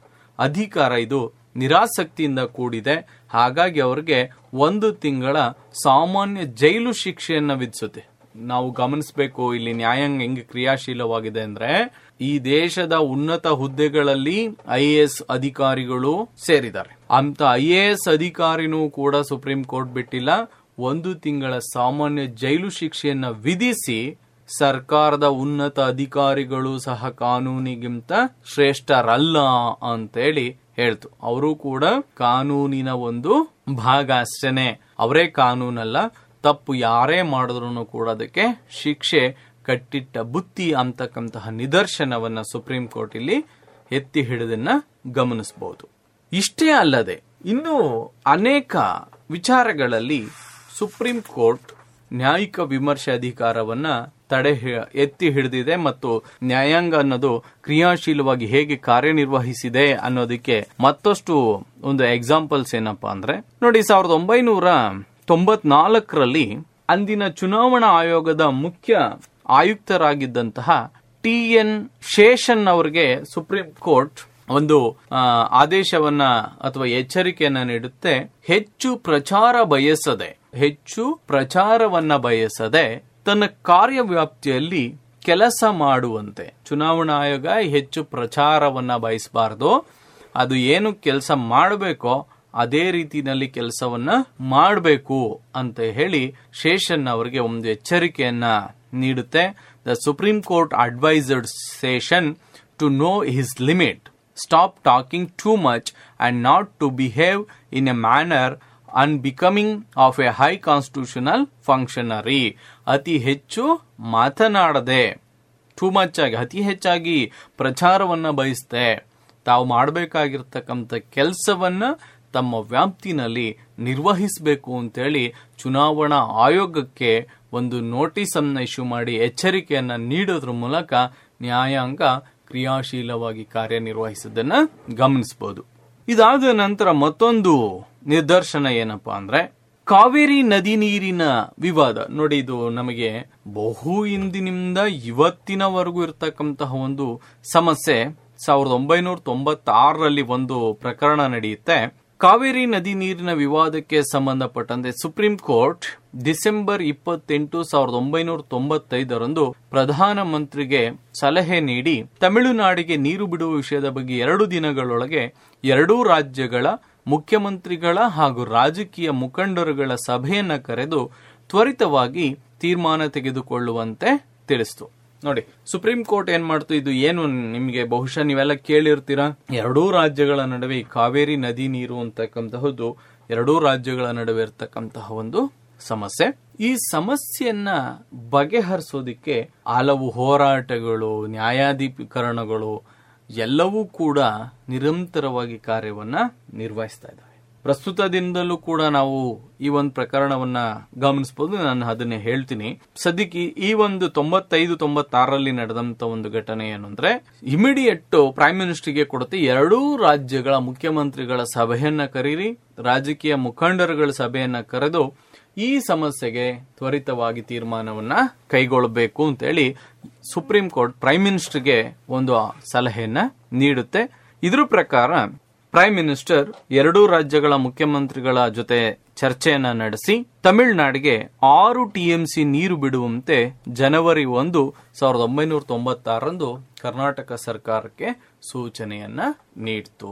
ಅಧಿಕಾರ ಇದು ನಿರಾಸಕ್ತಿಯಿಂದ ಕೂಡಿದೆ ಹಾಗಾಗಿ ಅವರಿಗೆ ಒಂದು ತಿಂಗಳ ಸಾಮಾನ್ಯ ಜೈಲು ಶಿಕ್ಷೆಯನ್ನ ವಿಧಿಸುತ್ತೆ ನಾವು ಗಮನಿಸಬೇಕು ಇಲ್ಲಿ ನ್ಯಾಯಾಂಗ ಹೆಂಗೆ ಕ್ರಿಯಾಶೀಲವಾಗಿದೆ ಅಂದ್ರೆ ಈ ದೇಶದ ಉನ್ನತ ಹುದ್ದೆಗಳಲ್ಲಿ ಐ ಎಸ್ ಅಧಿಕಾರಿಗಳು ಸೇರಿದ್ದಾರೆ ಅಂತ ಐ ಎ ಎಸ್ ಅಧಿಕಾರಿನೂ ಕೂಡ ಸುಪ್ರೀಂ ಕೋರ್ಟ್ ಬಿಟ್ಟಿಲ್ಲ ಒಂದು ತಿಂಗಳ ಸಾಮಾನ್ಯ ಜೈಲು ಶಿಕ್ಷೆಯನ್ನ ವಿಧಿಸಿ ಸರ್ಕಾರದ ಉನ್ನತ ಅಧಿಕಾರಿಗಳು ಸಹ ಕಾನೂನಿಗಿಂತ ಶ್ರೇಷ್ಠರಲ್ಲ ಅಂತೇಳಿ ಹೇಳ್ತು ಅವರು ಕೂಡ ಕಾನೂನಿನ ಒಂದು ಭಾಗ ಅಷ್ಟೇನೆ ಅವರೇ ಕಾನೂನಲ್ಲ ತಪ್ಪು ಯಾರೇ ಮಾಡಿದ್ರು ಕೂಡ ಅದಕ್ಕೆ ಶಿಕ್ಷೆ ಕಟ್ಟಿಟ್ಟ ಬುತ್ತಿ ಅಂತಕ್ಕಂತಹ ನಿದರ್ಶನವನ್ನ ಸುಪ್ರೀಂ ಕೋರ್ಟ್ ಇಲ್ಲಿ ಎತ್ತಿ ಹಿಡಿದನ್ನ ಗಮನಿಸಬಹುದು ಇಷ್ಟೇ ಅಲ್ಲದೆ ಇನ್ನು ಅನೇಕ ವಿಚಾರಗಳಲ್ಲಿ ಸುಪ್ರೀಂ ಕೋರ್ಟ್ ನ್ಯಾಯಿಕ ವಿಮರ್ಶೆ ಅಧಿಕಾರವನ್ನ ತಡೆ ಹಿ- ಎತ್ತಿ ಹಿಡಿದಿದೆ ಮತ್ತು ನ್ಯಾಯಾಂಗ ಅನ್ನೋದು ಕ್ರಿಯಾಶೀಲವಾಗಿ ಹೇಗೆ ಕಾರ್ಯನಿರ್ವಹಿಸಿದೆ ಅನ್ನೋದಕ್ಕೆ ಮತ್ತಷ್ಟು ಒಂದು ಎಕ್ಸಾಂಪಲ್ಸ್ ಏನಪ್ಪಾ ಅಂದ್ರೆ ನೋಡಿ ಸಾವಿರದ ಒಂಬೈನೂರ ತೊಂಬತ್ನಾಲ್ಕರಲ್ಲಿ ಅಂದಿನ ಚುನಾವಣಾ ಆಯೋಗದ ಮುಖ್ಯ ಆಯುಕ್ತರಾಗಿದ್ದಂತಹ ಟಿ ಎನ್ ಶೇಷನ್ ಅವರಿಗೆ ಸುಪ್ರೀಂ ಕೋರ್ಟ್ ಒಂದು ಆ, ಆದೇಶವನ್ನ ಅಥವಾ ಎಚ್ಚರಿಕೆಯನ್ನ ನೀಡುತ್ತೆ ಹೆಚ್ಚು ಪ್ರಚಾರ ಬಯಸದೆ ಹೆಚ್ಚು ಪ್ರಚಾರವನ್ನ ಬಯಸದೆ ತನ್ನ ಕಾರ್ಯವ್ಯಾಪ್ತಿಯಲ್ಲಿ ಕೆಲಸ ಮಾಡುವಂತೆ ಚುನಾವಣಾ ಆಯೋಗ ಹೆಚ್ಚು ಪ್ರಚಾರವನ್ನ ಬಯಸಬಾರದು ಅದು ಏನು ಕೆಲಸ ಮಾಡಬೇಕೋ ಅದೇ ರೀತಿನಲ್ಲಿ ಕೆಲಸವನ್ನ ಮಾಡಬೇಕು ಅಂತ ಹೇಳಿ ಶೇಷನ್ ಅವರಿಗೆ ಒಂದು ಎಚ್ಚರಿಕೆಯನ್ನ ನೀಡುತ್ತೆ the supreme court advised Seshan to know his limit stop talking too much and not to behave in a manner unbecoming of a high constitutional functionary ಅತಿ ಹೆಚ್ಚು ಮಾತನಾಡದೆ ಟೂ ಮಚ್ ಆಗಿ ಅತಿ ಹೆಚ್ಚಾಗಿ ಪ್ರಚಾರವನ್ನ ಬಯಸ್ತೆ ತಾವು ಮಾಡಬೇಕಾಗಿರ್ತಕ್ಕಂಥ ಕೆಲಸವನ್ನ ತಮ್ಮ ವ್ಯಾಪ್ತಿನಲ್ಲಿ ನಿರ್ವಹಿಸಬೇಕು ಅಂತೇಳಿ ಚುನಾವಣಾ ಆಯೋಗಕ್ಕೆ ಒಂದು ನೋಟಿಸ್ ಅನ್ನ ಇಶ್ಯೂ ಮಾಡಿ ಎಚ್ಚರಿಕೆಯನ್ನ ನೀಡೋದ್ರ ಮೂಲಕ ನ್ಯಾಯಾಂಗ ಕ್ರಿಯಾಶೀಲವಾಗಿ ಕಾರ್ಯನಿರ್ವಹಿಸೋದನ್ನ ಗಮನಿಸಬಹುದು ಇದಾದ ನಂತರ ಮತ್ತೊಂದು ನಿದರ್ಶನ ಏನಪ್ಪಾ ಅಂದ್ರೆ ಕಾವೇರಿ ನದಿ ನೀರಿನ ವಿವಾದ ನೋಡಿ ಇದು ನಮಗೆ ಬಹು ಹಿಂದಿನಿಂದ ಇವತ್ತಿನವರೆಗೂ ಇರತಕ್ಕಂತಹ ಒಂದು ಸಮಸ್ಯೆ ಸಾವಿರದ ಒಂಬೈನೂರ ತೊಂಬತ್ತಾರರಲ್ಲಿ ಒಂದು ಪ್ರಕರಣ ನಡೆಯುತ್ತೆ ಕಾವೇರಿ ನದಿ ನೀರಿನ ವಿವಾದಕ್ಕೆ ಸಂಬಂಧಪಟ್ಟಂತೆ ಸುಪ್ರೀಂ ಕೋರ್ಟ್ ಡಿಸೆಂಬರ್ ಇಪ್ಪತ್ತೆಂಟು ಸಾವಿರದ ಒಂಬೈನೂರ ತೊಂಬತ್ತೈದರಂದು ಪ್ರಧಾನಮಂತ್ರಿಗೆ ಸಲಹೆ ನೀಡಿ ತಮಿಳುನಾಡಿಗೆ ನೀರು ಬಿಡುವ ವಿಷಯದ ಬಗ್ಗೆ ಎರಡು ದಿನಗಳೊಳಗೆ ಎರಡೂ ರಾಜ್ಯಗಳ ಮುಖ್ಯಮಂತ್ರಿಗಳ ಹಾಗೂ ರಾಜಕೀಯ ಮುಖಂಡರುಗಳ ಸಭೆಯನ್ನ ಕರೆದು ತ್ವರಿತವಾಗಿ ತೀರ್ಮಾನ ತೆಗೆದುಕೊಳ್ಳುವಂತೆ ತಿಳಿಸಿತು ನೋಡಿ ಸುಪ್ರೀಂ ಕೋರ್ಟ್ ಏನ್ ಮಾಡ್ತು ಇದು ಏನು ನಿಮಗೆ ಬಹುಶಃ ನೀವೆಲ್ಲ ಕೇಳಿರ್ತೀರಾ ಎರಡೂ ರಾಜ್ಯಗಳ ನಡುವೆ ಈ ಕಾವೇರಿ ನದಿ ನೀರು ಅಂತಕ್ಕಂತಹದ್ದು ಎರಡೂ ರಾಜ್ಯಗಳ ನಡುವೆ ಇರ್ತಕ್ಕಂತಹ ಒಂದು ಸಮಸ್ಯೆ ಈ ಸಮಸ್ಯೆಯನ್ನ ಬಗೆಹರಿಸೋದಿಕ್ಕೆ ಹಲವು ಹೋರಾಟಗಳು ನ್ಯಾಯಾಧೀಕರಣಗಳು ಎಲ್ಲವೂ ಕೂಡ ನಿರಂತರವಾಗಿ ಕಾರ್ಯವನ್ನ ನಿರ್ವಹಿಸ್ತಾ ಇದ್ದಾವೆ ಪ್ರಸ್ತುತದಿಂದಲೂ ಕೂಡ ನಾವು ಈ ಒಂದು ಪ್ರಕರಣವನ್ನ ಗಮನಿಸಬಹುದು ನಾನು ಅದನ್ನೇ ಹೇಳ್ತೀನಿ ಸದ್ಯಕ್ಕೆ ಈ- ಈ ಒಂದು ತೊಂಬತ್ತೈದು ತೊಂಬತ್ತಾರರಲ್ಲಿ ನಡೆದಂತ ಒಂದು ಘಟನೆ ಏನು ಅಂದ್ರೆ ಇಮಿಡಿಯೇಟ್ ಪ್ರೈಮ್ ಮಿನಿಸ್ಟರ್ಗೆ ಕೊಡುತ್ತೆ ಎರಡೂ ರಾಜ್ಯಗಳ ಮುಖ್ಯಮಂತ್ರಿಗಳ ಸಭೆಯನ್ನ ಕರೀರಿ ರಾಜಕೀಯ ಮುಖಂಡರುಗಳ ಸಭೆಯನ್ನ ಕರೆದು ಈ ಸಮಸ್ಯೆಗೆ ತ್ವರಿತವಾಗಿ ತೀರ್ಮಾನವನ್ನ ಕೈಗೊಳ್ಳಬೇಕು ಅಂತೇಳಿ ಸುಪ್ರೀಂ ಕೋರ್ಟ್ ಪ್ರೈಮ್ ಮಿನಿಸ್ಟರ್ಗೆ ಒಂದು ಸಲಹೆಯನ್ನ ನೀಡುತ್ತೆ ಇದ್ರ ಪ್ರಕಾರ ಪ್ರೈಮ್ ಮಿನಿಸ್ಟರ್ ಎರಡೂ ರಾಜ್ಯಗಳ ಮುಖ್ಯಮಂತ್ರಿಗಳ ಜೊತೆ ಚರ್ಚೆಯನ್ನ ನಡೆಸಿ ತಮಿಳುನಾಡಿಗೆ ಆರು ಟಿಎಂಸಿ ನೀರು ಬಿಡುವಂತೆ ಜನವರಿ ಒಂದು ಸಾವಿರದ ಒಂಬೈನೂರ ತೊಂಬತ್ತಾರರಂದು ಕರ್ನಾಟಕ ಸರ್ಕಾರಕ್ಕೆ ಸೂಚನೆಯನ್ನ ನೀಡಿತು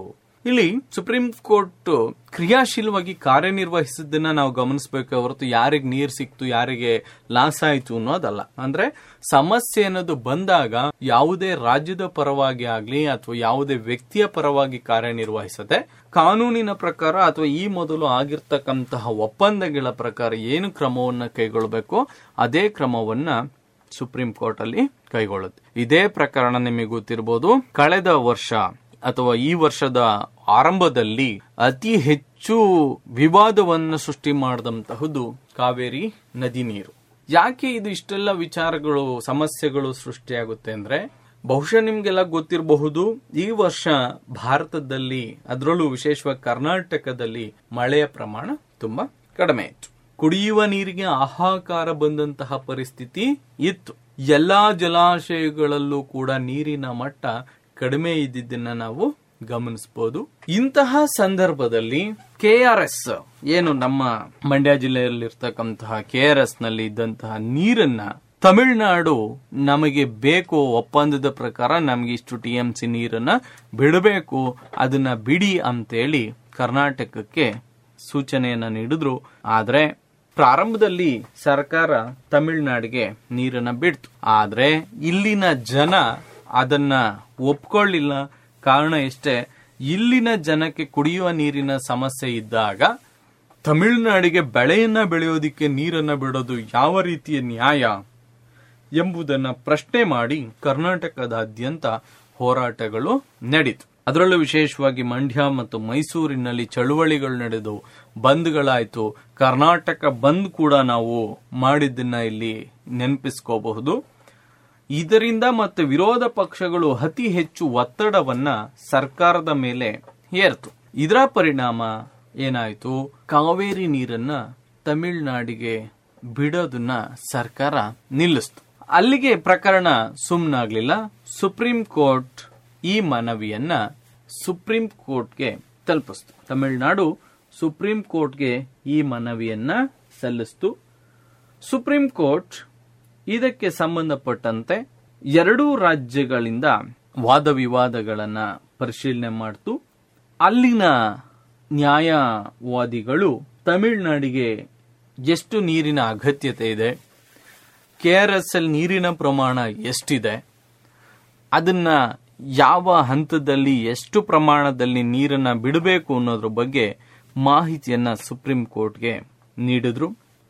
ಇಲ್ಲಿ ಸುಪ್ರೀಂ ಕೋರ್ಟ್ ಕ್ರಿಯಾಶೀಲವಾಗಿ ಕಾರ್ಯನಿರ್ವಹಿಸಿದ್ದನ್ನ ನಾವು ಗಮನಿಸಬೇಕು ಹೊರತು ಯಾರಿಗೆ ನೀರ್ ಸಿಕ್ತು ಯಾರಿಗೆ ಲಾಸ್ ಆಯ್ತು ಅನ್ನೋದಲ್ಲ ಅಂದ್ರೆ ಸಮಸ್ಯೆ ಅನ್ನೋದು ಬಂದಾಗ ಯಾವುದೇ ರಾಜ್ಯದ ಪರವಾಗಿ ಆಗ್ಲಿ ಅಥವಾ ಯಾವುದೇ ವ್ಯಕ್ತಿಯ ಪರವಾಗಿ ಕಾರ್ಯನಿರ್ವಹಿಸದೆ ಕಾನೂನಿನ ಪ್ರಕಾರ ಅಥವಾ ಈ ಮೊದಲು ಆಗಿರ್ತಕ್ಕಂತಹ ಒಪ್ಪಂದಗಳ ಪ್ರಕಾರ ಏನು ಕ್ರಮವನ್ನ ಕೈಗೊಳ್ಳಬೇಕು ಅದೇ ಕ್ರಮವನ್ನ ಸುಪ್ರೀಂ ಕೋರ್ಟ್ ಅಲ್ಲಿ ಕೈಗೊಳ್ಳುತ್ತೆ ಇದೇ ಪ್ರಕರಣ ನಿಮಗೆ ಗೊತ್ತಿರಬಹುದು ಕಳೆದ ವರ್ಷ ಅಥವಾ ಈ ವರ್ಷದ ಆರಂಭದಲ್ಲಿ ಅತಿ ಹೆಚ್ಚು ವಿವಾದವನ್ನು ಸೃಷ್ಟಿ ಮಾಡಿದಂತಹದ್ದು ಕಾವೇರಿ ನದಿ ನೀರು ಯಾಕೆ ಇದು ಇಷ್ಟೆಲ್ಲ ವಿಚಾರಗಳು ಸಮಸ್ಯೆಗಳು ಸೃಷ್ಟಿಯಾಗುತ್ತೆ ಅಂದ್ರೆ ಬಹುಶಃ ನಿಮ್ಗೆಲ್ಲ ಗೊತ್ತಿರಬಹುದು ಈ ವರ್ಷ ಭಾರತದಲ್ಲಿ ಅದರಲ್ಲೂ ವಿಶೇಷವಾಗಿ ಕರ್ನಾಟಕದಲ್ಲಿ ಮಳೆಯ ಪ್ರಮಾಣ ತುಂಬಾ ಕಡಿಮೆ ಇತ್ತು ಕುಡಿಯುವ ನೀರಿಗೆ ಹಾಹಾಕಾರ ಬಂದಂತಹ ಪರಿಸ್ಥಿತಿ ಇತ್ತು ಎಲ್ಲಾ ಜಲಾಶಯಗಳಲ್ಲೂ ಕೂಡ ನೀರಿನ ಮಟ್ಟ ಕಡಿಮೆ ಇದ್ದಿದ್ದನ್ನ ನಾವು ಗಮನಿಸಬಹುದು ಇಂತಹ ಸಂದರ್ಭದಲ್ಲಿ ಕೆಆರ್ಎಸ್ ಏನು ನಮ್ಮ ಮಂಡ್ಯ ಜಿಲ್ಲೆಯಲ್ಲಿರ್ತಕ್ಕಂತಹ ಕೆಆರ್ಎಸ್ ನಲ್ಲಿ ಇದ್ದಂತಹ ನೀರನ್ನ ತಮಿಳುನಾಡು ನಮಗೆ ಬೇಕು ಒಪ್ಪಂದದ ಪ್ರಕಾರ ನಮಗೆ ಇಷ್ಟು ಟಿ ಎಂ ಸಿ ನೀರನ್ನ ಬಿಡಬೇಕು ಅದನ್ನ ಬಿಡಿ ಅಂತೇಳಿ ಕರ್ನಾಟಕಕ್ಕೆ ಸೂಚನೆಯನ್ನ ನೀಡಿದ್ರು ಆದ್ರೆ ಪ್ರಾರಂಭದಲ್ಲಿ ಸರ್ಕಾರ ತಮಿಳುನಾಡಿಗೆ ನೀರನ್ನ ಬಿಡ್ತು ಆದ್ರೆ ಇಲ್ಲಿನ ಜನ ಅದನ್ನ ಒಪ್ಕೊಳ್ಳಿಲ್ಲ ಕಾರಣ ಎಷ್ಟೇ ಇಲ್ಲಿನ ಜನಕ್ಕೆ ಕುಡಿಯುವ ನೀರಿನ ಸಮಸ್ಯೆ ಇದ್ದಾಗ ತಮಿಳುನಾಡಿಗೆ ಬೆಳೆಯನ್ನ ಬೆಳೆಯೋದಿಕ್ಕೆ ನೀರನ್ನ ಬಿಡೋದು ಯಾವ ರೀತಿಯ ನ್ಯಾಯ ಎಂಬುದನ್ನ ಪ್ರಶ್ನೆ ಮಾಡಿ ಕರ್ನಾಟಕದಾದ್ಯಂತ ಹೋರಾಟಗಳು ನಡೀತು ಅದರಲ್ಲೂ ವಿಶೇಷವಾಗಿ ಮಂಡ್ಯ ಮತ್ತು ಮೈಸೂರಿನಲ್ಲಿ ಚಳುವಳಿಗಳು ನಡೆದು ಬಂದ್ಗಳಾಯ್ತು ಕರ್ನಾಟಕ ಬಂದ್ ಕೂಡ ನಾವು ಮಾಡಿದ್ದನ್ನ ಇಲ್ಲಿ ನೆನಪಿಸ್ಕೋಬಹುದು ಇದರಿಂದ ಮತ್ತೆ ವಿರೋಧ ಪಕ್ಷಗಳು ಅತಿ ಹೆಚ್ಚು ಒತ್ತಡವನ್ನ ಸರ್ಕಾರದ ಮೇಲೆ ಏರ್ತು ಇದರ ಪರಿಣಾಮ ಏನಾಯ್ತು ಕಾವೇರಿ ನೀರನ್ನ ತಮಿಳುನಾಡಿಗೆ ಬಿಡೋದನ್ನ ಸರ್ಕಾರ ನಿಲ್ಲಿಸ್ತು ಅಲ್ಲಿಗೆ ಪ್ರಕರಣ ಸುಮ್ಮನಾಗ್ಲಿಲ್ಲ ಸುಪ್ರೀಂ ಕೋರ್ಟ್ ಈ ಮನವಿಯನ್ನ ಸುಪ್ರೀಂ ಕೋರ್ಟ್ಗೆ ತಲುಪಿಸ್ತು ತಮಿಳುನಾಡು ಸುಪ್ರೀಂ ಕೋರ್ಟ್ಗೆ ಈ ಮನವಿಯನ್ನ ಸಲ್ಲಿಸ್ತು ಸುಪ್ರೀಂ ಕೋರ್ಟ್ ಇದಕ್ಕೆ ಸಂಬಂಧಪಟ್ಟಂತೆ ಎರಡೂ ರಾಜ್ಯಗಳಿಂದ ವಾದ ವಿವಾದಗಳನ್ನ ಪರಿಶೀಲನೆ ಮಾಡ್ತು ಅಲ್ಲಿನ ನ್ಯಾಯವಾದಿಗಳು ತಮಿಳುನಾಡಿಗೆ ಎಷ್ಟು ನೀರಿನ ಅಗತ್ಯತೆ ಇದೆ ಕೆಆರ್ಎಸ್ ಎಲ್ ನೀರಿನ ಪ್ರಮಾಣ ಎಷ್ಟಿದೆ ಅದನ್ನ ಯಾವ ಹಂತದಲ್ಲಿ ಎಷ್ಟು ಪ್ರಮಾಣದಲ್ಲಿ ನೀರನ್ನ ಬಿಡಬೇಕು ಅನ್ನೋದ್ರ ಬಗ್ಗೆ ಮಾಹಿತಿಯನ್ನ ಸುಪ್ರೀಂ ಕೋರ್ಟ್ಗೆ ನೀಡಿದ್ರು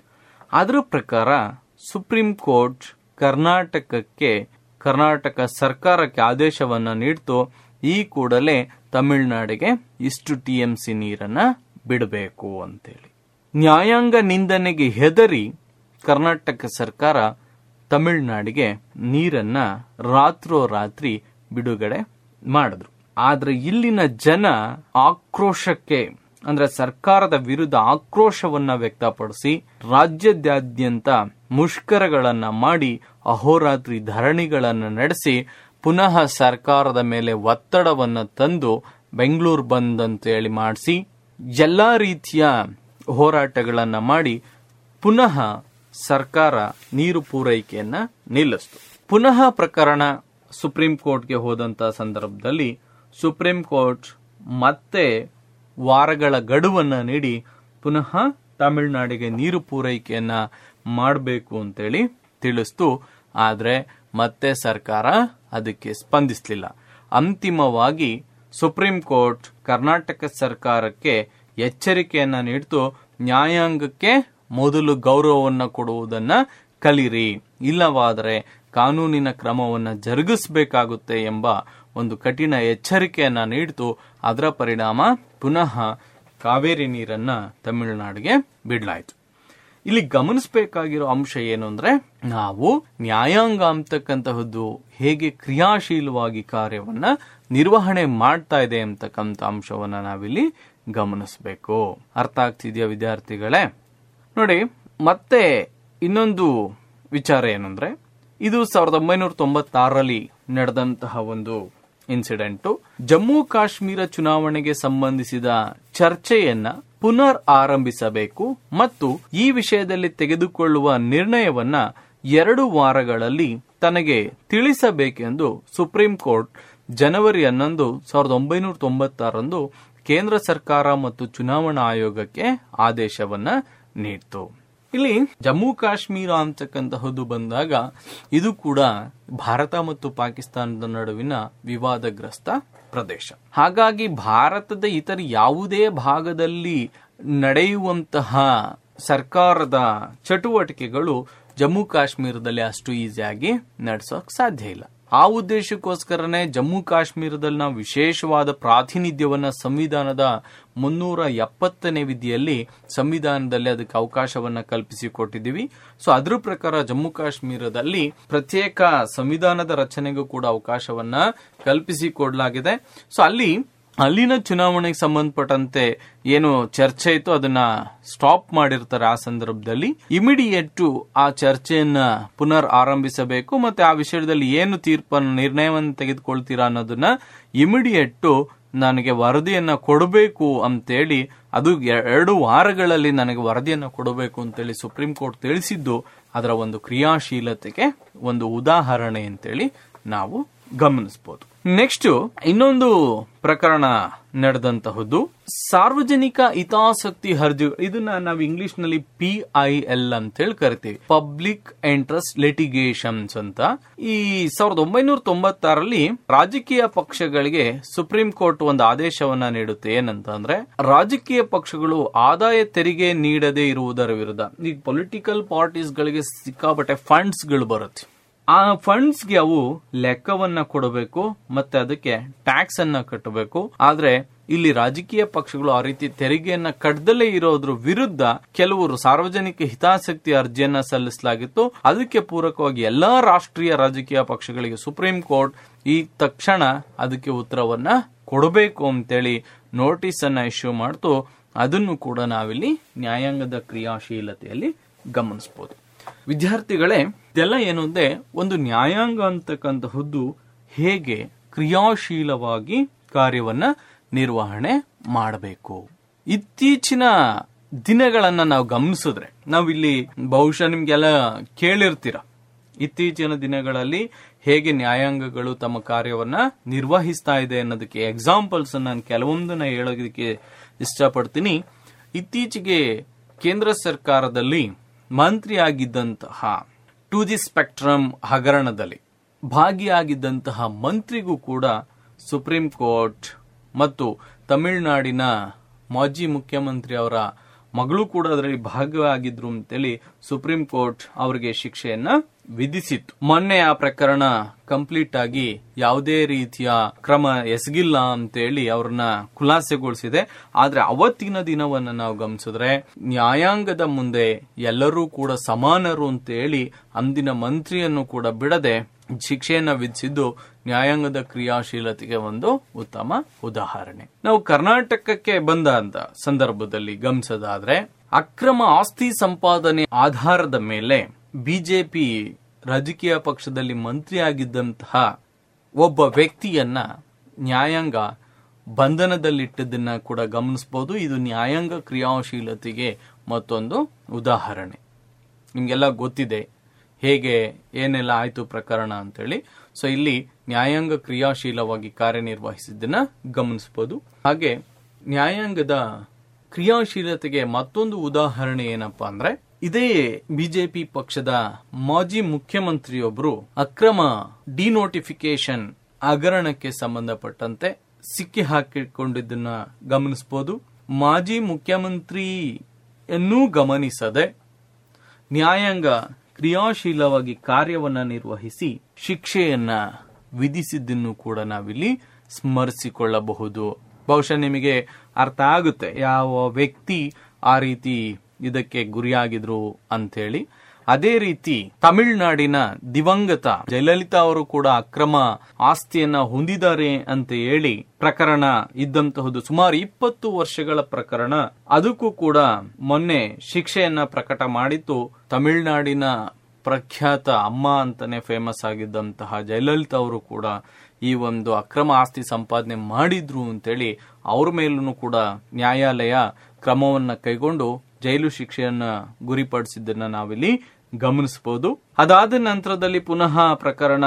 ಅದರ ಪ್ರಕಾರ ಸುಪ್ರೀಂ ಕೋರ್ಟ್ ಕರ್ನಾಟಕಕ್ಕೆ ಕರ್ನಾಟಕ ಸರ್ಕಾರಕ್ಕೆ ಆದೇಶವನ್ನ ನೀಡ್ತು ಈ ಕೂಡಲೇ ತಮಿಳುನಾಡಿಗೆ ಇಷ್ಟು ಟಿಎಂಸಿ ನೀರನ್ನ ಬಿಡಬೇಕು ಅಂತೇಳಿ ನ್ಯಾಯಾಂಗ ನಿಂದನೆಗೆ ಹೆದರಿ ಕರ್ನಾಟಕ ಸರ್ಕಾರ ತಮಿಳುನಾಡಿಗೆ ನೀರನ್ನ ರಾತ್ರೋರಾತ್ರಿ ಬಿಡುಗಡೆ ಮಾಡಿದ್ರು ಆದ್ರೆ ಇಲ್ಲಿನ ಜನ ಆಕ್ರೋಶಕ್ಕೆ ಅಂದ್ರೆ ಸರ್ಕಾರದ ವಿರುದ್ಧ ಆಕ್ರೋಶವನ್ನ ವ್ಯಕ್ತಪಡಿಸಿ ರಾಜ್ಯದಾದ್ಯಂತ ಮುಷ್ಕರಗಳನ್ನ ಮಾಡಿ ಅಹೋರಾತ್ರಿ ಧರಣಿಗಳನ್ನ ನಡೆಸಿ ಪುನಃ ಸರ್ಕಾರದ ಮೇಲೆ ಒತ್ತಡವನ್ನ ತಂದು ಬೆಂಗಳೂರು ಬಂದ್ ಅಂತ ಹೇಳಿ ಮಾಡಿಸಿ ಎಲ್ಲಾ ರೀತಿಯ ಹೋರಾಟಗಳನ್ನ ಮಾಡಿ ಪುನಃ ಸರ್ಕಾರ ನೀರು ಪೂರೈಕೆಯನ್ನ ನಿಲ್ಲಿಸ್ತು ಪುನಃ ಪ್ರಕರಣ ಸುಪ್ರೀಂ ಕೋರ್ಟ್ಗೆ ಹೋದಂತ ಸಂದರ್ಭದಲ್ಲಿ ಸುಪ್ರೀಂ ಕೋರ್ಟ್ ಮತ್ತೆ ವಾರಗಳ ಗಡುವನ್ನ ನೀಡಿ ಪುನಃ ತಮಿಳುನಾಡಿಗೆ ನೀರು ಪೂರೈಕೆಯನ್ನ ಮಾಡಬೇಕು ಅಂತೇಳಿ ತಿಳಿಸ್ತು ಆದ್ರೆ ಮತ್ತೆ ಸರ್ಕಾರ ಅದಕ್ಕೆ ಸ್ಪಂದಿಸಲಿಲ್ಲ ಅಂತಿಮವಾಗಿ ಸುಪ್ರೀಂ ಕೋರ್ಟ್ ಕರ್ನಾಟಕ ಸರ್ಕಾರಕ್ಕೆ ಎಚ್ಚರಿಕೆಯನ್ನ ನೀಡ್ತು ನ್ಯಾಯಾಂಗಕ್ಕೆ ಮೊದಲು ಗೌರವವನ್ನ ಕೊಡುವುದನ್ನ ಕಲಿರಿ ಇಲ್ಲವಾದರೆ ಕಾನೂನಿನ ಕ್ರಮವನ್ನ ಜರುಗಿಸಬೇಕಾಗುತ್ತೆ ಎಂಬ ಒಂದು ಕಠಿಣ ಎಚ್ಚರಿಕೆಯನ್ನ ನೀಡಿತು ಅದರ ಪರಿಣಾಮ ಪುನಃ ಕಾವೇರಿ ನೀರನ್ನ ತಮಿಳುನಾಡಿಗೆ ಬಿಡಲಾಯಿತು ಇಲ್ಲಿ ಗಮನಿಸಬೇಕಾಗಿರೋ ಅಂಶ ಏನು ಅಂದ್ರೆ ನಾವು ನ್ಯಾಯಾಂಗ ಅಂತಕ್ಕಂತಹದ್ದು ಹೇಗೆ ಕ್ರಿಯಾಶೀಲವಾಗಿ ಕಾರ್ಯವನ್ನ ನಿರ್ವಹಣೆ ಮಾಡ್ತಾ ಇದೆ ಅಂತಕ್ಕಂಥ ಅಂಶವನ್ನ ನಾವಿಲ್ಲಿ ಗಮನಿಸಬೇಕು ಅರ್ಥ ಆಗ್ತಿದೆಯಾ ವಿದ್ಯಾರ್ಥಿಗಳೇ ನೋಡಿ ಮತ್ತೆ ಇನ್ನೊಂದು ವಿಚಾರ ಏನಂದ್ರೆ ಇದು ಸಾವಿರದ ಒಂಬೈನೂರ ತೊಂಬತ್ತಾರರಲ್ಲಿ ನಡೆದಂತಹ ಒಂದು ಇನ್ಸಿಡೆಂಟ್ ಜಮ್ಮು ಕಾಶ್ಮೀರ ಚುನಾವಣೆಗೆ ಸಂಬಂಧಿಸಿದ ಚರ್ಚೆಯನ್ನ ಪುನರ್ ಆರಂಭಿಸಬೇಕು ಮತ್ತು ಈ ವಿಷಯದಲ್ಲಿ ತೆಗೆದುಕೊಳ್ಳುವ ನಿರ್ಣಯವನ್ನ ಎರಡು ವಾರಗಳಲ್ಲಿ ತನಗೆ ತಿಳಿಸಬೇಕೆಂದು ಸುಪ್ರೀಂ ಕೋರ್ಟ್ ಜನವರಿ ಹನ್ನೊಂದು ಸಾವಿರದ ಒಂಬೈನೂರ ತೊಂಬತ್ತಾರರಂದು ಕೇಂದ್ರ ಸರ್ಕಾರ ಮತ್ತು ಚುನಾವಣಾ ಆಯೋಗಕ್ಕೆ ಆದೇಶವನ್ನ ನೀಡಿತು ಇಲ್ಲಿ ಜಮ್ಮು ಕಾಶ್ಮೀರ ಅಂತಕ್ಕಂತಹದ್ದು ಬಂದಾಗ ಇದು ಕೂಡ ಭಾರತ ಮತ್ತು ಪಾಕಿಸ್ತಾನದ ನಡುವಿನ ವಿವಾದಗ್ರಸ್ತ ಪ್ರದೇಶ ಹಾಗಾಗಿ ಭಾರತದ ಇತರ ಯಾವುದೇ ಭಾಗದಲ್ಲಿ ನಡೆಯುವಂತಹ ಸರ್ಕಾರದ ಚಟುವಟಿಕೆಗಳು ಜಮ್ಮು ಕಾಶ್ಮೀರದಲ್ಲಿ ಅಷ್ಟು ಈಸಿಯಾಗಿ ನಡೆಸೋಕ್ ಸಾಧ್ಯ ಇಲ್ಲ ಆ ಉದ್ದೇಶಕ್ಕೋಸ್ಕರನೇ ಜಮ್ಮು ಕಾಶ್ಮೀರದಲ್ಲಿ ನಾವು ವಿಶೇಷವಾದ ಪ್ರಾತಿನಿಧ್ಯವನ್ನ ಸಂವಿಧಾನದ ಮುನ್ನೂರ ಎಪ್ಪತ್ತನೇ ವಿಧಿಯಲ್ಲಿ ಸಂವಿಧಾನದಲ್ಲಿ ಅದಕ್ಕೆ ಅವಕಾಶವನ್ನ ಕಲ್ಪಿಸಿಕೊಟ್ಟಿದ್ದೀವಿ ಸೊ ಅದ್ರ ಪ್ರಕಾರ ಜಮ್ಮು ಕಾಶ್ಮೀರದಲ್ಲಿ ಪ್ರತ್ಯೇಕ ಸಂವಿಧಾನದ ರಚನೆಗೂ ಕೂಡ ಅವಕಾಶವನ್ನ ಕಲ್ಪಿಸಿಕೊಡ್ಲಾಗಿದೆ ಸೊ ಅಲ್ಲಿ ಅಲ್ಲಿನ ಚುನಾವಣೆಗೆ ಸಂಬಂಧಪಟ್ಟಂತೆ ಏನು ಚರ್ಚೆ ಇತ್ತು ಅದನ್ನ ಸ್ಟಾಪ್ ಮಾಡಿರ್ತಾರೆ ಆ ಸಂದರ್ಭದಲ್ಲಿ ಇಮಿಡಿಯೇಟ್ ಆ ಚರ್ಚೆಯನ್ನ ಪುನರ್ ಆರಂಭಿಸಬೇಕು ಮತ್ತೆ ಆ ವಿಷಯದಲ್ಲಿ ಏನು ತೀರ್ಪನ್ನು ನಿರ್ಣಯವನ್ನು ತೆಗೆದುಕೊಳ್ತೀರಾ ಅನ್ನೋದನ್ನ ಇಮಿಡಿಯೇಟ್ ನನಗೆ ವರದಿಯನ್ನ ಕೊಡಬೇಕು ಅಂತೇಳಿ ಅದು ಎರಡು ವಾರಗಳಲ್ಲಿ ನನಗೆ ವರದಿಯನ್ನ ಕೊಡಬೇಕು ಅಂತೇಳಿ ಸುಪ್ರೀಂ ಕೋರ್ಟ್ ತಿಳಿಸಿದ್ದು ಅದರ ಒಂದು ಕ್ರಿಯಾಶೀಲತೆಗೆ ಒಂದು ಉದಾಹರಣೆ ಅಂತೇಳಿ ನಾವು ಗಮನಿಸಬಹುದು ನೆಕ್ಸ್ಟ್ ಇನ್ನೊಂದು ಪ್ರಕರಣ ನಡೆದಂತಹದ್ದು ಸಾರ್ವಜನಿಕ ಹಿತಾಸಕ್ತಿ ಅರ್ಜಿಗಳು ಇದನ್ನ ನಾವು ಇಂಗ್ಲಿಷ್ ನಲ್ಲಿ ಪಿ ಐ ಎಲ್ ಅಂತ ಹೇಳಿ ಕರಿತೀವಿ ಪಬ್ಲಿಕ್ ಇಂಟ್ರೆಸ್ಟ್ ಲಿಟಿಗೇಷನ್ಸ್ ಅಂತ ಈ ಸಾವಿರದ ಒಂಬೈನೂರ ತೊಂಬತ್ತಾರಲ್ಲಿ ರಾಜಕೀಯ ಪಕ್ಷಗಳಿಗೆ ಸುಪ್ರೀಂ ಕೋರ್ಟ್ ಒಂದು ಆದೇಶವನ್ನ ನೀಡುತ್ತೆ ಏನಂತ ಅಂದ್ರೆ ರಾಜಕೀಯ ಪಕ್ಷಗಳು ಆದಾಯ ತೆರಿಗೆ ನೀಡದೇ ಇರುವುದರ ವಿರುದ್ಧ ಈ ಪೊಲಿಟಿಕಲ್ ಪಾರ್ಟೀಸ್ ಗಳಿಗೆ ಸಿಕ್ಕಾಪಟ್ಟೆ ಫಂಡ್ಸ್ ಗಳು ಬರುತ್ತೆ ಆ ಫಂಡ್ಸ್ಗೆ ಅವು ಲೆಕ್ಕವನ್ನ ಕೊಡಬೇಕು ಮತ್ತೆ ಅದಕ್ಕೆ ಟ್ಯಾಕ್ಸ್ ಅನ್ನ ಕಟ್ಟಬೇಕು ಆದ್ರೆ ಇಲ್ಲಿ ರಾಜಕೀಯ ಪಕ್ಷಗಳು ಆ ರೀತಿ ತೆರಿಗೆಯನ್ನ ಕಟ್ಟದಲ್ಲೇ ಇರೋದ್ರ ವಿರುದ್ಧ ಕೆಲವರು ಸಾರ್ವಜನಿಕ ಹಿತಾಸಕ್ತಿ ಅರ್ಜಿಯನ್ನ ಸಲ್ಲಿಸಲಾಗಿತ್ತು ಅದಕ್ಕೆ ಪೂರಕವಾಗಿ ಎಲ್ಲಾ ರಾಷ್ಟ್ರೀಯ ರಾಜಕೀಯ ಪಕ್ಷಗಳಿಗೆ ಸುಪ್ರೀಂ ಕೋರ್ಟ್ ಈ ತಕ್ಷಣ ಅದಕ್ಕೆ ಉತ್ತರವನ್ನ ಕೊಡಬೇಕು ಅಂತೇಳಿ ನೋಟಿಸ್ ಅನ್ನ ಇಶ್ಯೂ ಮಾಡ್ತು ಅದನ್ನು ಕೂಡ ನಾವಿಲ್ಲಿ ನ್ಯಾಯಾಂಗದ ಕ್ರಿಯಾಶೀಲತೆಯಲ್ಲಿ ಗಮನಿಸಬಹುದು ವಿದ್ಯಾರ್ಥಿಗಳೇ ಇದೆಲ್ಲ ಏನು ಅಂದ್ರೆ ಒಂದು ನ್ಯಾಯಾಂಗ ಅಂತಕ್ಕಂತಹದ್ದು ಹೇಗೆ ಕ್ರಿಯಾಶೀಲವಾಗಿ ಕಾರ್ಯವನ್ನ ನಿರ್ವಹಣೆ ಮಾಡಬೇಕು ಇತ್ತೀಚಿನ ದಿನಗಳನ್ನ ನಾವು ಗಮನಿಸಿದ್ರೆ ನಾವಿಲ್ಲಿ ಬಹುಶಃ ನಿಮ್ಗೆಲ್ಲ ಕೇಳಿರ್ತೀರ ಇತ್ತೀಚಿನ ದಿನಗಳಲ್ಲಿ ಹೇಗೆ ನ್ಯಾಯಾಂಗಗಳು ತಮ್ಮ ಕಾರ್ಯವನ್ನ ನಿರ್ವಹಿಸ್ತಾ ಇದೆ ಅನ್ನೋದಕ್ಕೆ ಎಕ್ಸಾಂಪಲ್ಸ್ ನಾನು ಕೆಲವೊಂದನ್ನ ಹೇಳೋದಕ್ಕೆ ಇಷ್ಟಪಡ್ತೀನಿ ಇತ್ತೀಚೆಗೆ ಕೇಂದ್ರ ಸರ್ಕಾರದಲ್ಲಿ ಮಂತ್ರಿಯಾಗಿದ್ದಂತಹ ಟು ದಿ ಸ್ಪೆಕ್ಟ್ರಮ್ ಹಗರಣದಲ್ಲಿ ಭಾಗಿಯಾಗಿದ್ದಂತಹ ಮಂತ್ರಿಗೂ ಕೂಡ ಸುಪ್ರೀಂ ಕೋರ್ಟ್ ಮತ್ತು ತಮಿಳುನಾಡಿನ ಮಾಜಿ ಮುಖ್ಯಮಂತ್ರಿ ಅವರ ಮಗಳು ಕೂಡ ಅದರಲ್ಲಿ ಭಾಗವಾಗಿದ್ರು ಅಂತೇಳಿ ಸುಪ್ರೀಂ ಕೋರ್ಟ್ ಅವರಿಗೆ ಶಿಕ್ಷೆಯನ್ನ ವಿಧಿಸಿತ್ತು ಮೊನ್ನೆ ಆ ಪ್ರಕರಣ ಕಂಪ್ಲೀಟ್ ಆಗಿ ಯಾವುದೇ ರೀತಿಯ ಕ್ರಮ ಎಸಗಿಲ್ಲ ಅಂತೇಳಿ ಅವ್ರನ್ನ ಖುಲಾಸೆಗೊಳಿಸಿದೆ ಆದ್ರೆ ಅವತ್ತಿನ ದಿನವನ್ನ ನಾವು ಗಮನಿಸಿದ್ರೆ ನ್ಯಾಯಾಂಗದ ಮುಂದೆ ಎಲ್ಲರೂ ಕೂಡ ಸಮಾನರು ಅಂತೇಳಿ ಅಂದಿನ ಮಂತ್ರಿಯನ್ನು ಕೂಡ ಬಿಡದೆ ಶಿಕ್ಷೆಯನ್ನ ವಿಧಿಸಿದ್ದು ನ್ಯಾಯಾಂಗದ ಕ್ರಿಯಾಶೀಲತೆಗೆ ಒಂದು ಉತ್ತಮ ಉದಾಹರಣೆ ನಾವು ಕರ್ನಾಟಕಕ್ಕೆ ಬಂದ ಅಂತ ಸಂದರ್ಭದಲ್ಲಿ ಗಮನಿಸೋದಾದ್ರೆ ಅಕ್ರಮ ಆಸ್ತಿ ಸಂಪಾದನೆ ಆಧಾರದ ಮೇಲೆ ಬಿಜೆಪಿ ರಾಜಕೀಯ ಪಕ್ಷದಲ್ಲಿ ಮಂತ್ರಿಯಾಗಿದ್ದಂತಹ ಒಬ್ಬ ವ್ಯಕ್ತಿಯನ್ನ ನ್ಯಾಯಾಂಗ ಬಂಧನದಲ್ಲಿಟ್ಟದನ್ನ ಕೂಡ ಗಮನಿಸಬಹುದು ಇದು ನ್ಯಾಯಾಂಗ ಕ್ರಿಯಾಶೀಲತೆಗೆ ಮತ್ತೊಂದು ಉದಾಹರಣೆ ನಿಮ್ಗೆಲ್ಲ ಗೊತ್ತಿದೆ ಹೇಗೆ ಏನೆಲ್ಲ ಆಯ್ತು ಪ್ರಕರಣ ಅಂತೇಳಿ ಸೊ ಇಲ್ಲಿ ನ್ಯಾಯಾಂಗ ಕ್ರಿಯಾಶೀಲವಾಗಿ ಕಾರ್ಯನಿರ್ವಹಿಸಿದ್ದನ್ನ ಗಮನಿಸಬಹುದು ಹಾಗೆ ನ್ಯಾಯಾಂಗದ ಕ್ರಿಯಾಶೀಲತೆಗೆ ಮತ್ತೊಂದು ಉದಾಹರಣೆ ಏನಪ್ಪಾ ಅಂದ್ರೆ ಇದೇ ಬಿಜೆಪಿ ಪಕ್ಷದ ಮಾಜಿ ಮುಖ್ಯಮಂತ್ರಿಯೊಬ್ಬರು ಅಕ್ರಮ ಡಿನೋಟಿಫಿಕೇಶನ್ ಹಗರಣಕ್ಕೆ ಸಂಬಂಧಪಟ್ಟಂತೆ ಸಿಕ್ಕಿ ಹಾಕಿಕೊಂಡಿದ್ದನ್ನ ಗಮನಿಸಬಹುದು ಮಾಜಿ ಮುಖ್ಯಮಂತ್ರಿಯನ್ನೂ ಗಮನಿಸದೆ ನ್ಯಾಯಾಂಗ ಕ್ರಿಯಾಶೀಲವಾಗಿ ಕಾರ್ಯವನ್ನ ನಿರ್ವಹಿಸಿ ಶಿಕ್ಷೆಯನ್ನ ವಿಧಿಸಿದ್ದನ್ನು ಕೂಡ ನಾವಿಲ್ಲಿ ಸ್ಮರಿಸಿಕೊಳ್ಳಬಹುದು ಬಹುಶಃ ನಿಮಗೆ ಅರ್ಥ ಆಗುತ್ತೆ ಯಾವ ವ್ಯಕ್ತಿ ಆ ರೀತಿ ಇದಕ್ಕೆ ಗುರಿಯಾಗಿದ್ರು ಅಂತೇಳಿ ಅದೇ ರೀತಿ ತಮಿಳುನಾಡಿನ ದಿವಂಗತ ಜಯಲಲಿತಾ ಅವರು ಕೂಡ ಅಕ್ರಮ ಆಸ್ತಿಯನ್ನ ಹೊಂದಿದ್ದಾರೆ ಅಂತ ಹೇಳಿ ಪ್ರಕರಣ ಇದ್ದಂತಹದ್ದು ಸುಮಾರು ಇಪ್ಪತ್ತು ವರ್ಷಗಳ ಪ್ರಕರಣ ಅದಕ್ಕೂ ಕೂಡ ಮೊನ್ನೆ ಶಿಕ್ಷೆಯನ್ನ ಪ್ರಕಟ ಮಾಡಿತ್ತು ತಮಿಳುನಾಡಿನ ಪ್ರಖ್ಯಾತ ಅಮ್ಮ ಅಂತಾನೆ ಫೇಮಸ್ ಆಗಿದ್ದಂತಹ ಜಯಲಲಿತಾ ಅವರು ಕೂಡ ಈ ಒಂದು ಅಕ್ರಮ ಆಸ್ತಿ ಸಂಪಾದನೆ ಮಾಡಿದ್ರು ಅಂತೇಳಿ ಅವ್ರ ಮೇಲೂ ಕೂಡ ನ್ಯಾಯಾಲಯ ಕ್ರಮವನ್ನ ಕೈಗೊಂಡು ಜೈಲು ಶಿಕ್ಷೆಯನ್ನ ಗುರಿಪಡಿಸಿದ್ದನ್ನ ನಾವಿಲ್ಲಿ ಗಮನಿಸಬಹುದು ಅದಾದ ನಂತರದಲ್ಲಿ ಪುನಃ ಪ್ರಕರಣ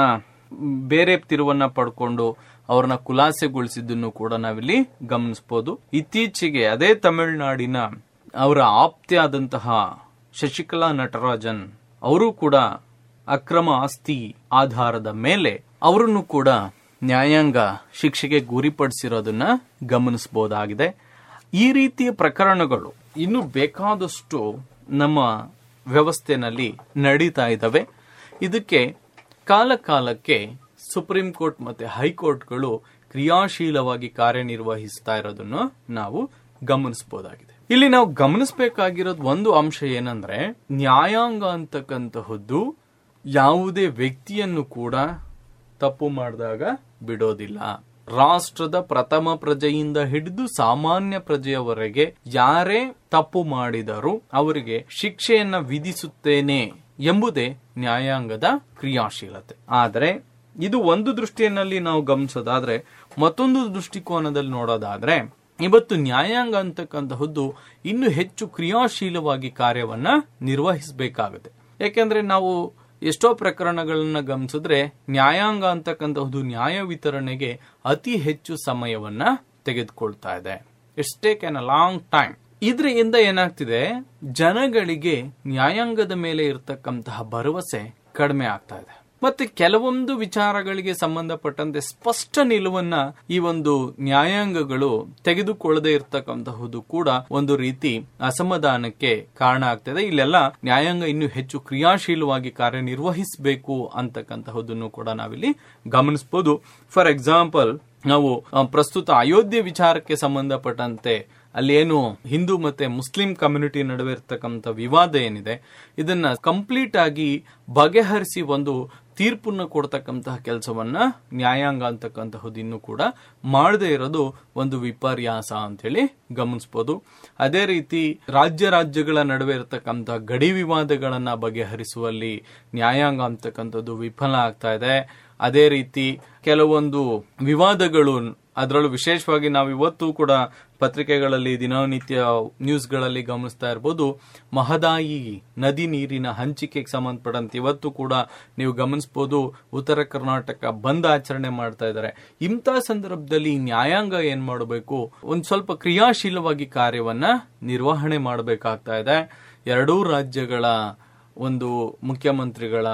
ಬೇರೆ ತಿರುವನ್ನ ಪಡ್ಕೊಂಡು ಅವ್ರನ್ನ ಖುಲಾಸೆಗೊಳಿಸಿದ್ದನ್ನು ಕೂಡ ನಾವಿಲ್ಲಿ ಗಮನಿಸಬಹುದು ಇತ್ತೀಚೆಗೆ ಅದೇ ತಮಿಳುನಾಡಿನ ಅವರ ಆಪ್ತೆ ಆದಂತಹ ಶಶಿಕಲಾ ನಟರಾಜನ್ ಅವರು ಕೂಡ ಅಕ್ರಮ ಆಸ್ತಿ ಆಧಾರದ ಮೇಲೆ ಅವರನ್ನು ಕೂಡ ನ್ಯಾಯಾಂಗ ಶಿಕ್ಷೆಗೆ ಗುರಿಪಡಿಸಿರೋದನ್ನ ಗಮನಿಸಬಹುದಾಗಿದೆ ಈ ರೀತಿಯ ಪ್ರಕರಣಗಳು ಇನ್ನು ಬೇಕಾದಷ್ಟು ನಮ್ಮ ವ್ಯವಸ್ಥೆನಲ್ಲಿ ನಡೀತಾ ಇದ್ದಾವೆ ಇದಕ್ಕೆ ಕಾಲ ಕಾಲಕ್ಕೆ ಸುಪ್ರೀಂ ಕೋರ್ಟ್ ಮತ್ತೆ ಹೈಕೋರ್ಟ್ಗಳು ಕ್ರಿಯಾಶೀಲವಾಗಿ ಕಾರ್ಯನಿರ್ವಹಿಸ್ತಾ ಇರೋದನ್ನು ನಾವು ಗಮನಿಸಬಹುದಾಗಿದೆ ಇಲ್ಲಿ ನಾವು ಗಮನಿಸಬೇಕಾಗಿರೋದು ಒಂದು ಅಂಶ ಏನಂದ್ರೆ ನ್ಯಾಯಾಂಗ ಅಂತಕ್ಕಂತಹದ್ದು ಯಾವುದೇ ವ್ಯಕ್ತಿಯನ್ನು ಕೂಡ ತಪ್ಪು ಮಾಡಿದಾಗ ಬಿಡೋದಿಲ್ಲ ರಾಷ್ಟ್ರದ ಪ್ರಥಮ ಪ್ರಜೆಯಿಂದ ಹಿಡಿದು ಸಾಮಾನ್ಯ ಪ್ರಜೆಯವರೆಗೆ ಯಾರೇ ತಪ್ಪು ಮಾಡಿದರೂ ಅವರಿಗೆ ಶಿಕ್ಷೆಯನ್ನ ವಿಧಿಸುತ್ತೇನೆ ಎಂಬುದೇ ನ್ಯಾಯಾಂಗದ ಕ್ರಿಯಾಶೀಲತೆ ಆದರೆ ಇದು ಒಂದು ದೃಷ್ಟಿಯಲ್ಲಿ ನಾವು ಗಮನಿಸೋದಾದ್ರೆ ಮತ್ತೊಂದು ದೃಷ್ಟಿಕೋನದಲ್ಲಿ ನೋಡೋದಾದ್ರೆ ಇವತ್ತು ನ್ಯಾಯಾಂಗ ಅಂತಕ್ಕಂತಹದ್ದು ಇನ್ನು ಹೆಚ್ಚು ಕ್ರಿಯಾಶೀಲವಾಗಿ ಕಾರ್ಯವನ್ನ ನಿರ್ವಹಿಸಬೇಕಾಗುತ್ತೆ ಯಾಕೆಂದ್ರೆ ನಾವು ಎಷ್ಟೋ ಪ್ರಕರಣಗಳನ್ನ ಗಮನಿಸಿದ್ರೆ ನ್ಯಾಯಾಂಗ ಅಂತಕ್ಕಂತಹದ್ದು ನ್ಯಾಯ ವಿತರಣೆಗೆ ಅತಿ ಹೆಚ್ಚು ಸಮಯವನ್ನ ತೆಗೆದುಕೊಳ್ತಾ ಇದೆ it's taken a long time ಇದರಿಂದ ಏನಾಗ್ತಿದೆ ಜನಗಳಿಗೆ ನ್ಯಾಯಾಂಗದ ಮೇಲೆ ಇರತಕ್ಕಂತಹ ಭರವಸೆ ಕಡಿಮೆ ಆಗ್ತಾ ಇದೆ ಮತ್ತೆ ಕೆಲವೊಂದು ವಿಚಾರಗಳಿಗೆ ಸಂಬಂಧಪಟ್ಟಂತೆ ಸ್ಪಷ್ಟ ನಿಲುವನ್ನ ಈ ಒಂದು ನ್ಯಾಯಾಂಗಗಳು ತೆಗೆದುಕೊಳ್ಳದೆ ಇರತಕ್ಕಂತಹುದು ಕೂಡ ಒಂದು ರೀತಿ ಅಸಮಾಧಾನಕ್ಕೆ ಕಾರಣ ಆಗ್ತದೆ ಇಲ್ಲೆಲ್ಲ ನ್ಯಾಯಾಂಗ ಇನ್ನು ಹೆಚ್ಚು ಕ್ರಿಯಾಶೀಲವಾಗಿ ಕಾರ್ಯನಿರ್ವಹಿಸಬೇಕು ಅಂತಕ್ಕಂತಹದನ್ನು ಕೂಡ ನಾವಿಲ್ಲಿ ಗಮನಿಸಬಹುದು ಫಾರ್ ಎಕ್ಸಾಂಪಲ್ ನಾವು ಆ, ಪ್ರಸ್ತುತ ಅಯೋಧ್ಯೆ ವಿಚಾರಕ್ಕೆ ಸಂಬಂಧಪಟ್ಟಂತೆ ಅಲ್ಲಿ ಏನು ಹಿಂದೂ ಮತ್ತೆ ಮುಸ್ಲಿಂ ಕಮ್ಯುನಿಟಿ ನಡುವೆ ಇರ್ತಕ್ಕಂಥ ವಿವಾದ ಏನಿದೆ ಇದನ್ನ ಕಂಪ್ಲೀಟ್ ಆಗಿ ಬಗೆಹರಿಸಿ ಒಂದು ತೀರ್ಪನ್ನು ಕೊಡ್ತಕ್ಕಂತಹ ಕೆಲಸವನ್ನ ನ್ಯಾಯಾಂಗ ಅಂತಕ್ಕಂತಹದ್ದು ಇನ್ನೂ ಕೂಡ ಮಾಡದೇ ಇರೋದು ಒಂದು ವಿಪರ್ಯಾಸ ಅಂತೇಳಿ ಗಮನಿಸಬಹುದು ಅದೇ ರೀತಿ ರಾಜ್ಯ ರಾಜ್ಯಗಳ ನಡುವೆ ಇರತಕ್ಕಂತಹ ಗಡಿ ವಿವಾದಗಳನ್ನ ಬಗೆಹರಿಸುವಲ್ಲಿ ನ್ಯಾಯಾಂಗ ಅಂತಕ್ಕಂಥದ್ದು ವಿಫಲ ಆಗ್ತಾ ಇದೆ ಅದೇ ರೀತಿ ಕೆಲವೊಂದು ವಿವಾದಗಳು ಅದರಲ್ಲೂ ವಿಶೇಷವಾಗಿ ನಾವು ಇವತ್ತು ಕೂಡ ಪತ್ರಿಕೆಗಳಲ್ಲಿ ದಿನನಿತ್ಯ ನ್ಯೂಸ್ಗಳಲ್ಲಿ ಗಮನಿಸ್ತಾ ಇರ್ಬೋದು ಮಹದಾಯಿ ನದಿ ನೀರಿನ ಹಂಚಿಕೆಗೆ ಸಂಬಂಧಪಟ್ಟಂತೆ ಇವತ್ತು ಕೂಡ ನೀವು ಗಮನಿಸಬಹುದು ಉತ್ತರ ಕರ್ನಾಟಕ ಬಂದ್ ಆಚರಣೆ ಮಾಡ್ತಾ ಇದ್ದಾರೆ ಇಂಥ ಸಂದರ್ಭದಲ್ಲಿ ನ್ಯಾಯಾಂಗ ಏನ್ ಮಾಡಬೇಕು ಒಂದ್ ಸ್ವಲ್ಪ ಕ್ರಿಯಾಶೀಲವಾಗಿ ಕಾರ್ಯವನ್ನ ನಿರ್ವಹಣೆ ಮಾಡಬೇಕಾಗ್ತಾ ಇದೆ ಎರಡೂ ರಾಜ್ಯಗಳ ಒಂದು ಮುಖ್ಯಮಂತ್ರಿಗಳ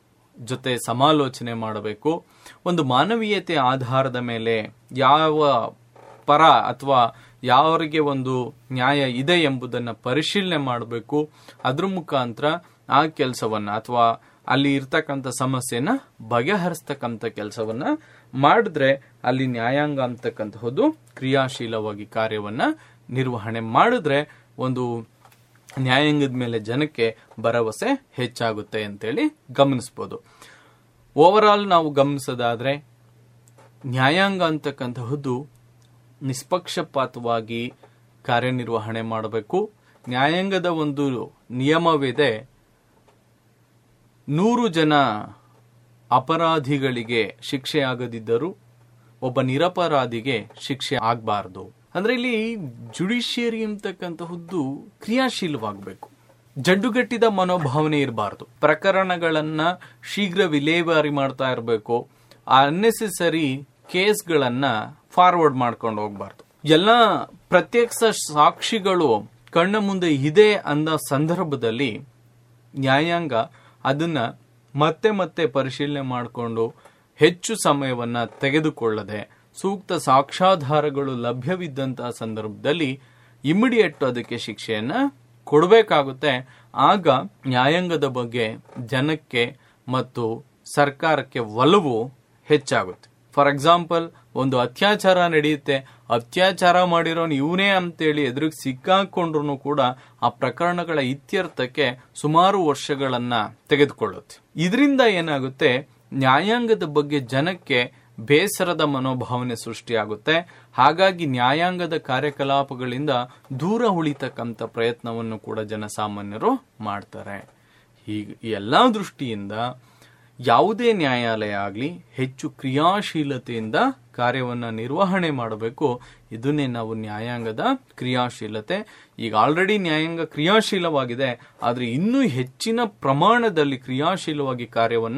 ಜೊತೆ ಸಮಾಲೋಚನೆ ಮಾಡಬೇಕು ಒಂದು ಮಾನವೀಯತೆ ಆಧಾರದ ಮೇಲೆ ಯಾವ ಪರ ಅಥವಾ ಯಾವರಿಗೆ ಒಂದು ನ್ಯಾಯ ಇದೆ ಎಂಬುದನ್ನ ಪರಿಶೀಲನೆ ಮಾಡಬೇಕು ಅದ್ರ ಮುಖಾಂತರ ಆ ಕೆಲಸವನ್ನ ಅಥವಾ ಅಲ್ಲಿ ಇರ್ತಕ್ಕಂಥ ಸಮಸ್ಯೆನ ಬಗೆಹರಿಸ್ತಕ್ಕಂಥ ಕೆಲಸವನ್ನ ಮಾಡಿದ್ರೆ ಅಲ್ಲಿ ನ್ಯಾಯಾಂಗ ಅಂತಕ್ಕಂತಹದ್ದು ಕ್ರಿಯಾಶೀಲವಾಗಿ ಕಾರ್ಯವನ್ನ ನಿರ್ವಹಣೆ ಮಾಡಿದ್ರೆ ಒಂದು ನ್ಯಾಯಾಂಗದ ಮೇಲೆ ಜನಕ್ಕೆ ಭರವಸೆ ಹೆಚ್ಚಾಗುತ್ತೆ ಅಂತೇಳಿ ಗಮನಿಸಬಹುದು ಓವರ್ ಆಲ್ ನಾವು ಗಮನಿಸೋದಾದ್ರೆ ನ್ಯಾಯಾಂಗ ಅಂತಕ್ಕಂತಹದ್ದು ನಿಷ್ಪಕ್ಷಪಾತವಾಗಿ ಕಾರ್ಯನಿರ್ವಹಣೆ ಮಾಡಬೇಕು ನ್ಯಾಯಾಂಗದ ಒಂದು ನಿಯಮವಿದೆ ನೂರು ಜನ ಅಪರಾಧಿಗಳಿಗೆ ಶಿಕ್ಷೆ ಆಗದಿದ್ದರೂ ಒಬ್ಬ ನಿರಪರಾಧಿಗೆ ಶಿಕ್ಷೆ ಆಗಬಾರದು ಅಂದ್ರೆ ಇಲ್ಲಿ ಜುಡಿಷಿಯರಿ ಅಂತಕ್ಕಂತಹದ್ದು ಕ್ರಿಯಾಶೀಲವಾಗಬೇಕು ಜಡ್ಡುಗಟ್ಟಿದ ಮನೋಭಾವನೆ ಇರಬಾರದು ಪ್ರಕರಣಗಳನ್ನ ಶೀಘ್ರ ವಿಲೇವಾರಿ ಮಾಡ್ತಾ ಇರಬೇಕು ಅನ್ನೆಸೆಸರಿ ಕೇಸ್ಗಳನ್ನ ಫಾರ್ವರ್ಡ್ ಮಾಡ್ಕೊಂಡು ಹೋಗ್ಬಾರ್ದು ಎಲ್ಲ ಪ್ರತ್ಯಕ್ಷ ಸಾಕ್ಷಿಗಳು ಕಣ್ಣ ಮುಂದೆ ಇದೆ ಅಂದ ಸಂದರ್ಭದಲ್ಲಿ ನ್ಯಾಯಾಂಗ ಅದನ್ನ ಮತ್ತೆ ಮತ್ತೆ ಪರಿಶೀಲನೆ ಮಾಡಿಕೊಂಡು ಹೆಚ್ಚು ಸಮಯವನ್ನ ತೆಗೆದುಕೊಳ್ಳದೆ ಸೂಕ್ತ ಸಾಕ್ಷ್ಯಾಧಾರಗಳು ಲಭ್ಯವಿದ್ದಂತಹ ಸಂದರ್ಭದಲ್ಲಿ ಇಮಿಡಿಯೇಟ್ ಅದಕ್ಕೆ ಶಿಕ್ಷೆಯನ್ನ ಕೊಡಬೇಕಾಗುತ್ತೆ ಆಗ ನ್ಯಾಯಾಂಗದ ಬಗ್ಗೆ ಜನಕ್ಕೆ ಮತ್ತು ಸರ್ಕಾರಕ್ಕೆ ಒಲವು ಹೆಚ್ಚಾಗುತ್ತೆ ಫಾರ್ ಎಕ್ಸಾಂಪಲ್ ಒಂದು ಅತ್ಯಾಚಾರ ನಡೆಯುತ್ತೆ ಅತ್ಯಾಚಾರ ಮಾಡಿರೋನು ಇವನೇ ಅಂತೇಳಿ ಎದುರಿಗೆ ಸಿಕ್ಕಾಕೊಂಡ್ರು ಕೂಡ ಆ ಪ್ರಕರಣಗಳ ಇತ್ಯರ್ಥಕ್ಕೆ ಸುಮಾರು ವರ್ಷಗಳನ್ನ ತೆಗೆದುಕೊಳ್ಳುತ್ತೆ ಇದರಿಂದ ಏನಾಗುತ್ತೆ ನ್ಯಾಯಾಂಗದ ಬಗ್ಗೆ ಜನಕ್ಕೆ ಬೇಸರದ ಮನೋಭಾವನೆ ಸೃಷ್ಟಿಯಾಗುತ್ತೆ ಹಾಗಾಗಿ ನ್ಯಾಯಾಂಗದ ಕಾರ್ಯಕಲಾಪಗಳಿಂದ ದೂರ ಉಳಿತಕ್ಕಂಥ ಪ್ರಯತ್ನವನ್ನು ಕೂಡ ಜನಸಾಮಾನ್ಯರು ಮಾಡ್ತಾರೆ ಹೀಗೆ ಈ ಎಲ್ಲಾ ದೃಷ್ಟಿಯಿಂದ ಯಾವುದೇ ನ್ಯಾಯಾಲಯ ಆಗಲಿ ಹೆಚ್ಚು ಕ್ರಿಯಾಶೀಲತೆಯಿಂದ ಕಾರ್ಯವನ್ನ ನಿರ್ವಹಣೆ ಮಾಡಬೇಕು ಇದನ್ನೇ ನಾವು ನ್ಯಾಯಾಂಗದ ಕ್ರಿಯಾಶೀಲತೆ ಈಗ ಆಲ್ರೆಡಿ ನ್ಯಾಯಾಂಗ ಕ್ರಿಯಾಶೀಲವಾಗಿದೆ ಆದರೆ ಇನ್ನೂ ಹೆಚ್ಚಿನ ಪ್ರಮಾಣದಲ್ಲಿ ಕ್ರಿಯಾಶೀಲವಾಗಿ ಕಾರ್ಯವನ್ನ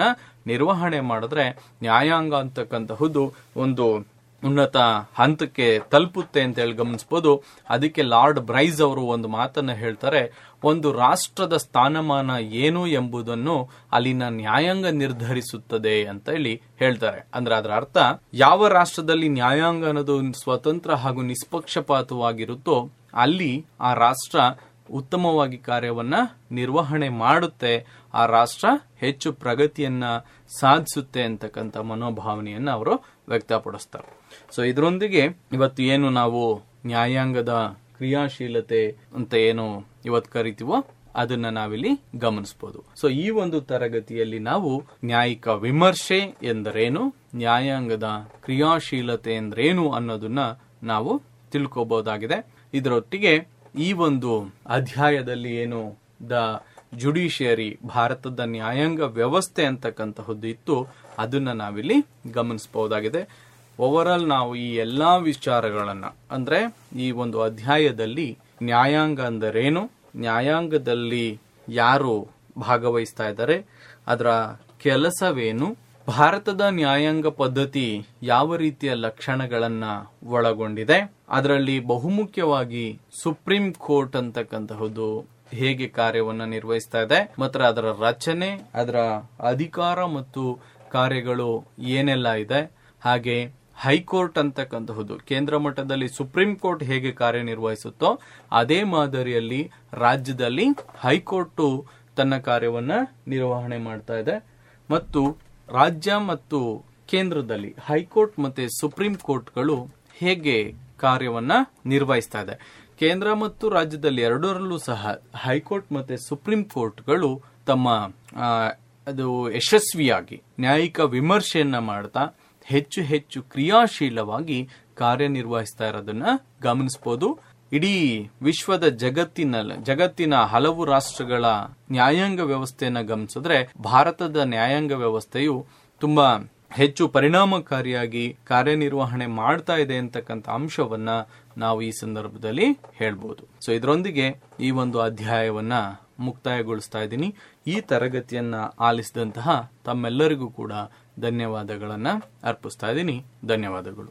ನಿರ್ವಹಣೆ ಮಾಡಿದ್ರೆ ನ್ಯಾಯಾಂಗ ಅಂತಕ್ಕಂತಹುದು ಒಂದು ಉನ್ನತ ಹಂತಕ್ಕೆ ತಲುಪುತ್ತೆ ಅಂತ ಹೇಳಿ ಗಮನಿಸಬಹುದು ಅದಕ್ಕೆ ಲಾರ್ಡ್ ಬ್ರೈಸ್ ಅವರು ಒಂದು ಮಾತನ್ನ ಹೇಳ್ತಾರೆ ಒಂದು ರಾಷ್ಟ್ರದ ಸ್ಥಾನಮಾನ ಏನು ಎಂಬುದನ್ನು ಅಲ್ಲಿನ ನ್ಯಾಯಾಂಗ ನಿರ್ಧರಿಸುತ್ತದೆ ಅಂತ ಹೇಳಿ ಹೇಳ್ತಾರೆ ಅಂದ್ರೆ ಅದರ ಅರ್ಥ ಯಾವ ರಾಷ್ಟ್ರದಲ್ಲಿ ನ್ಯಾಯಾಂಗ ಅನ್ನೋದು ಸ್ವತಂತ್ರ ಹಾಗೂ ನಿಷ್ಪಕ್ಷಪಾತವಾಗಿರುತ್ತೋ ಅಲ್ಲಿ ಆ ರಾಷ್ಟ್ರ ಉತ್ತಮವಾಗಿ ಕಾರ್ಯವನ್ನ ನಿರ್ವಹಣೆ ಮಾಡುತ್ತೆ ಆ ರಾಷ್ಟ್ರ ಹೆಚ್ಚು ಪ್ರಗತಿಯನ್ನ ಸಾಧಿಸುತ್ತೆ ಅಂತಕ್ಕಂಥ ಮನೋಭಾವನೆಯನ್ನ ಅವರು ವ್ಯಕ್ತಪಡಿಸ್ತಾರೆ ಸೊ ಇದರೊಂದಿಗೆ ಇವತ್ತು ಏನು ನಾವು ನ್ಯಾಯಾಂಗದ ಕ್ರಿಯಾಶೀಲತೆ ಅಂತ ಏನು ಇವತ್ತು ಕರಿತೀವೋ ಅದನ್ನ ನಾವಿಲ್ಲಿ ಗಮನಿಸಬಹುದು ಸೊ ಈ ಒಂದು ತರಗತಿಯಲ್ಲಿ ನಾವು ನ್ಯಾಯಿಕ ವಿಮರ್ಶೆ ಎಂದರೇನು ನ್ಯಾಯಾಂಗದ ಕ್ರಿಯಾಶೀಲತೆ ಎಂದರೇನು ಅನ್ನೋದನ್ನ ನಾವು ತಿಳ್ಕೋಬಹುದಾಗಿದೆ ಇದರೊಟ್ಟಿಗೆ ಈ ಒಂದು ಅಧ್ಯಾಯದಲ್ಲಿ ಏನು ದ ಜುಡಿಷಿಯರಿ ಭಾರತದ ನ್ಯಾಯಾಂಗ ವ್ಯವಸ್ಥೆ ಅಂತಕ್ಕಂತಹದ್ದು ಇತ್ತು ಅದನ್ನ ನಾವಿಲ್ಲಿ ಗಮನಿಸಬಹುದಾಗಿದೆ ಓವರ್ ಆಲ್ ನಾವು ಈ ಎಲ್ಲಾ ವಿಚಾರಗಳನ್ನ ಅಂದ್ರೆ ಈ ಒಂದು ಅಧ್ಯಾಯದಲ್ಲಿ ನ್ಯಾಯಾಂಗ ಅಂದರೇನು ನ್ಯಾಯಾಂಗದಲ್ಲಿ ಯಾರು ಭಾಗವಹಿಸ್ತಾ ಇದ್ದಾರೆ ಅದರ ಕೆಲಸವೇನು ಭಾರತದ ನ್ಯಾಯಾಂಗ ಪದ್ಧತಿ ಯಾವ ರೀತಿಯ ಲಕ್ಷಣಗಳನ್ನ ಒಳಗೊಂಡಿದೆ ಅದರಲ್ಲಿ ಬಹುಮುಖ್ಯವಾಗಿ ಸುಪ್ರೀಂ ಕೋರ್ಟ್ ಅಂತಕ್ಕಂತಹದ್ದು ಹೇಗೆ ಕಾರ್ಯವನ್ನ ನಿರ್ವಹಿಸ್ತಾ ಇದೆ ಮತ್ತು ಅದರ ರಚನೆ ಅದರ ಅಧಿಕಾರ ಮತ್ತು ಕಾರ್ಯಗಳು ಏನೆಲ್ಲ ಇದೆ ಹಾಗೆ ಹೈಕೋರ್ಟ್ ಅಂತಕ್ಕಂತಹದ್ದು ಕೇಂದ್ರ ಮಟ್ಟದಲ್ಲಿ ಸುಪ್ರೀಂ ಕೋರ್ಟ್ ಹೇಗೆ ಕಾರ್ಯನಿರ್ವಹಿಸುತ್ತೋ ಅದೇ ಮಾದರಿಯಲ್ಲಿ ರಾಜ್ಯದಲ್ಲಿ ಹೈಕೋರ್ಟ್ ತನ್ನ ಕಾರ್ಯವನ್ನ ನಿರ್ವಹಣೆ ಮಾಡ್ತಾ ಇದೆ ಮತ್ತು ರಾಜ್ಯ ಮತ್ತು ಕೇಂದ್ರದಲ್ಲಿ ಹೈಕೋರ್ಟ್ ಮತ್ತೆ ಸುಪ್ರೀಂ ಕೋರ್ಟ್ಗಳು ಹೇಗೆ ಕಾರ್ಯವನ್ನ ನಿರ್ವಹಿಸ್ತಾ ಇದೆ ಕೇಂದ್ರ ಮತ್ತು ರಾಜ್ಯದಲ್ಲಿ ಎರಡರಲ್ಲೂ ಸಹ ಹೈಕೋರ್ಟ್ ಮತ್ತೆ ಸುಪ್ರೀಂ ಕೋರ್ಟ್ಗಳು ತಮ್ಮ ಆ, ಅದು ಯಶಸ್ವಿಯಾಗಿ ನ್ಯಾಯಿಕ ವಿಮರ್ಶೆಯನ್ನ ಮಾಡ್ತಾ ಹೆಚ್ಚು ಹೆಚ್ಚು ಕ್ರಿಯಾಶೀಲವಾಗಿ ಕಾರ್ಯನಿರ್ವಹಿಸ್ತಾ ಇರೋದನ್ನ ಗಮನಿಸಬಹುದು ಇಡೀ ವಿಶ್ವದ ಜಗತ್ತಿನ ಜಗತ್ತಿನ ಹಲವು ರಾಷ್ಟ್ರಗಳ ನ್ಯಾಯಾಂಗ ವ್ಯವಸ್ಥೆಯನ್ನ ಗಮನಿಸಿದ್ರೆ ಭಾರತದ ನ್ಯಾಯಾಂಗ ವ್ಯವಸ್ಥೆಯು ತುಂಬಾ ಹೆಚ್ಚು ಪರಿಣಾಮಕಾರಿಯಾಗಿ ಕಾರ್ಯನಿರ್ವಹಣೆ ಮಾಡ್ತಾ ಇದೆ ಅಂತಕ್ಕಂಥ ಅಂಶವನ್ನ ನಾವು ಈ ಸಂದರ್ಭದಲ್ಲಿ ಹೇಳ್ಬೋದು ಸೊ ಇದರೊಂದಿಗೆ ಈ ಒಂದು ಅಧ್ಯಾಯವನ್ನ ಮುಕ್ತಾಯಗೊಳಿಸ್ತಾ ಇದ್ದೀನಿ ಈ ತರಗತಿಯನ್ನ ಆಲಿಸಿದಂತಹ ತಮ್ಮೆಲ್ಲರಿಗೂ ಕೂಡ ಧನ್ಯವಾದಗಳನ್ನ ಅರ್ಪಿಸ್ತಾ ಇದ್ದೀನಿ ಧನ್ಯವಾದಗಳು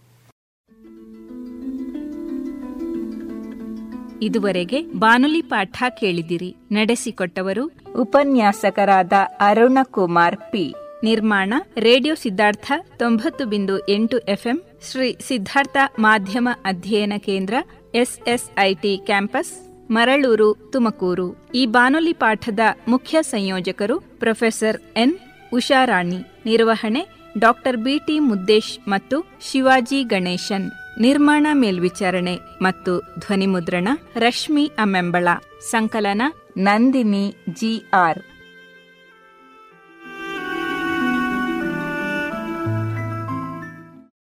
ಇದುವರೆಗೆ ಬಾನುಲಿ ಪಾಠ ಕೇಳಿದಿರಿ ನಡೆಸಿಕೊಟ್ಟವರು ಉಪನ್ಯಾಸಕರಾದ ಅರುಣಕುಮಾರ್ ಪಿ ನಿರ್ಮಾಣ ರೇಡಿಯೋ ಸಿದ್ಧಾರ್ಥ ತೊಂಬತ್ತು ಬಿಂದು ಎಂಟು ಎಫ್ಎಂ ಶ್ರೀ ಸಿದ್ಧಾರ್ಥ ಮಾಧ್ಯಮ ಅಧ್ಯಯನ ಕೇಂದ್ರ ಎಸ್ಎಸ್ಐಟಿ ಕ್ಯಾಂಪಸ್ ಮರಳೂರು ತುಮಕೂರು ಈ ಬಾನುಲಿ ಪಾಠದ ಮುಖ್ಯ ಸಂಯೋಜಕರು ಪ್ರೊಫೆಸರ್ ಎನ್ ಉಷಾರಾಣಿ ನಿರ್ವಹಣೆ ಡಾಕ್ಟರ್ ಬಿಟಿ ಮುದ್ದೇಶ್ ಮತ್ತು ಶಿವಾಜಿ ಗಣೇಶನ್ ನಿರ್ಮಾಣ ಮೇಲ್ವಿಚಾರಣೆ ಮತ್ತು ಧ್ವನಿಮುದ್ರಣ ರಶ್ಮಿ ಅಮ್ಮೆಂಬಳ ಸಂಕಲನ ನಂದಿನಿ ಜಿಆರ್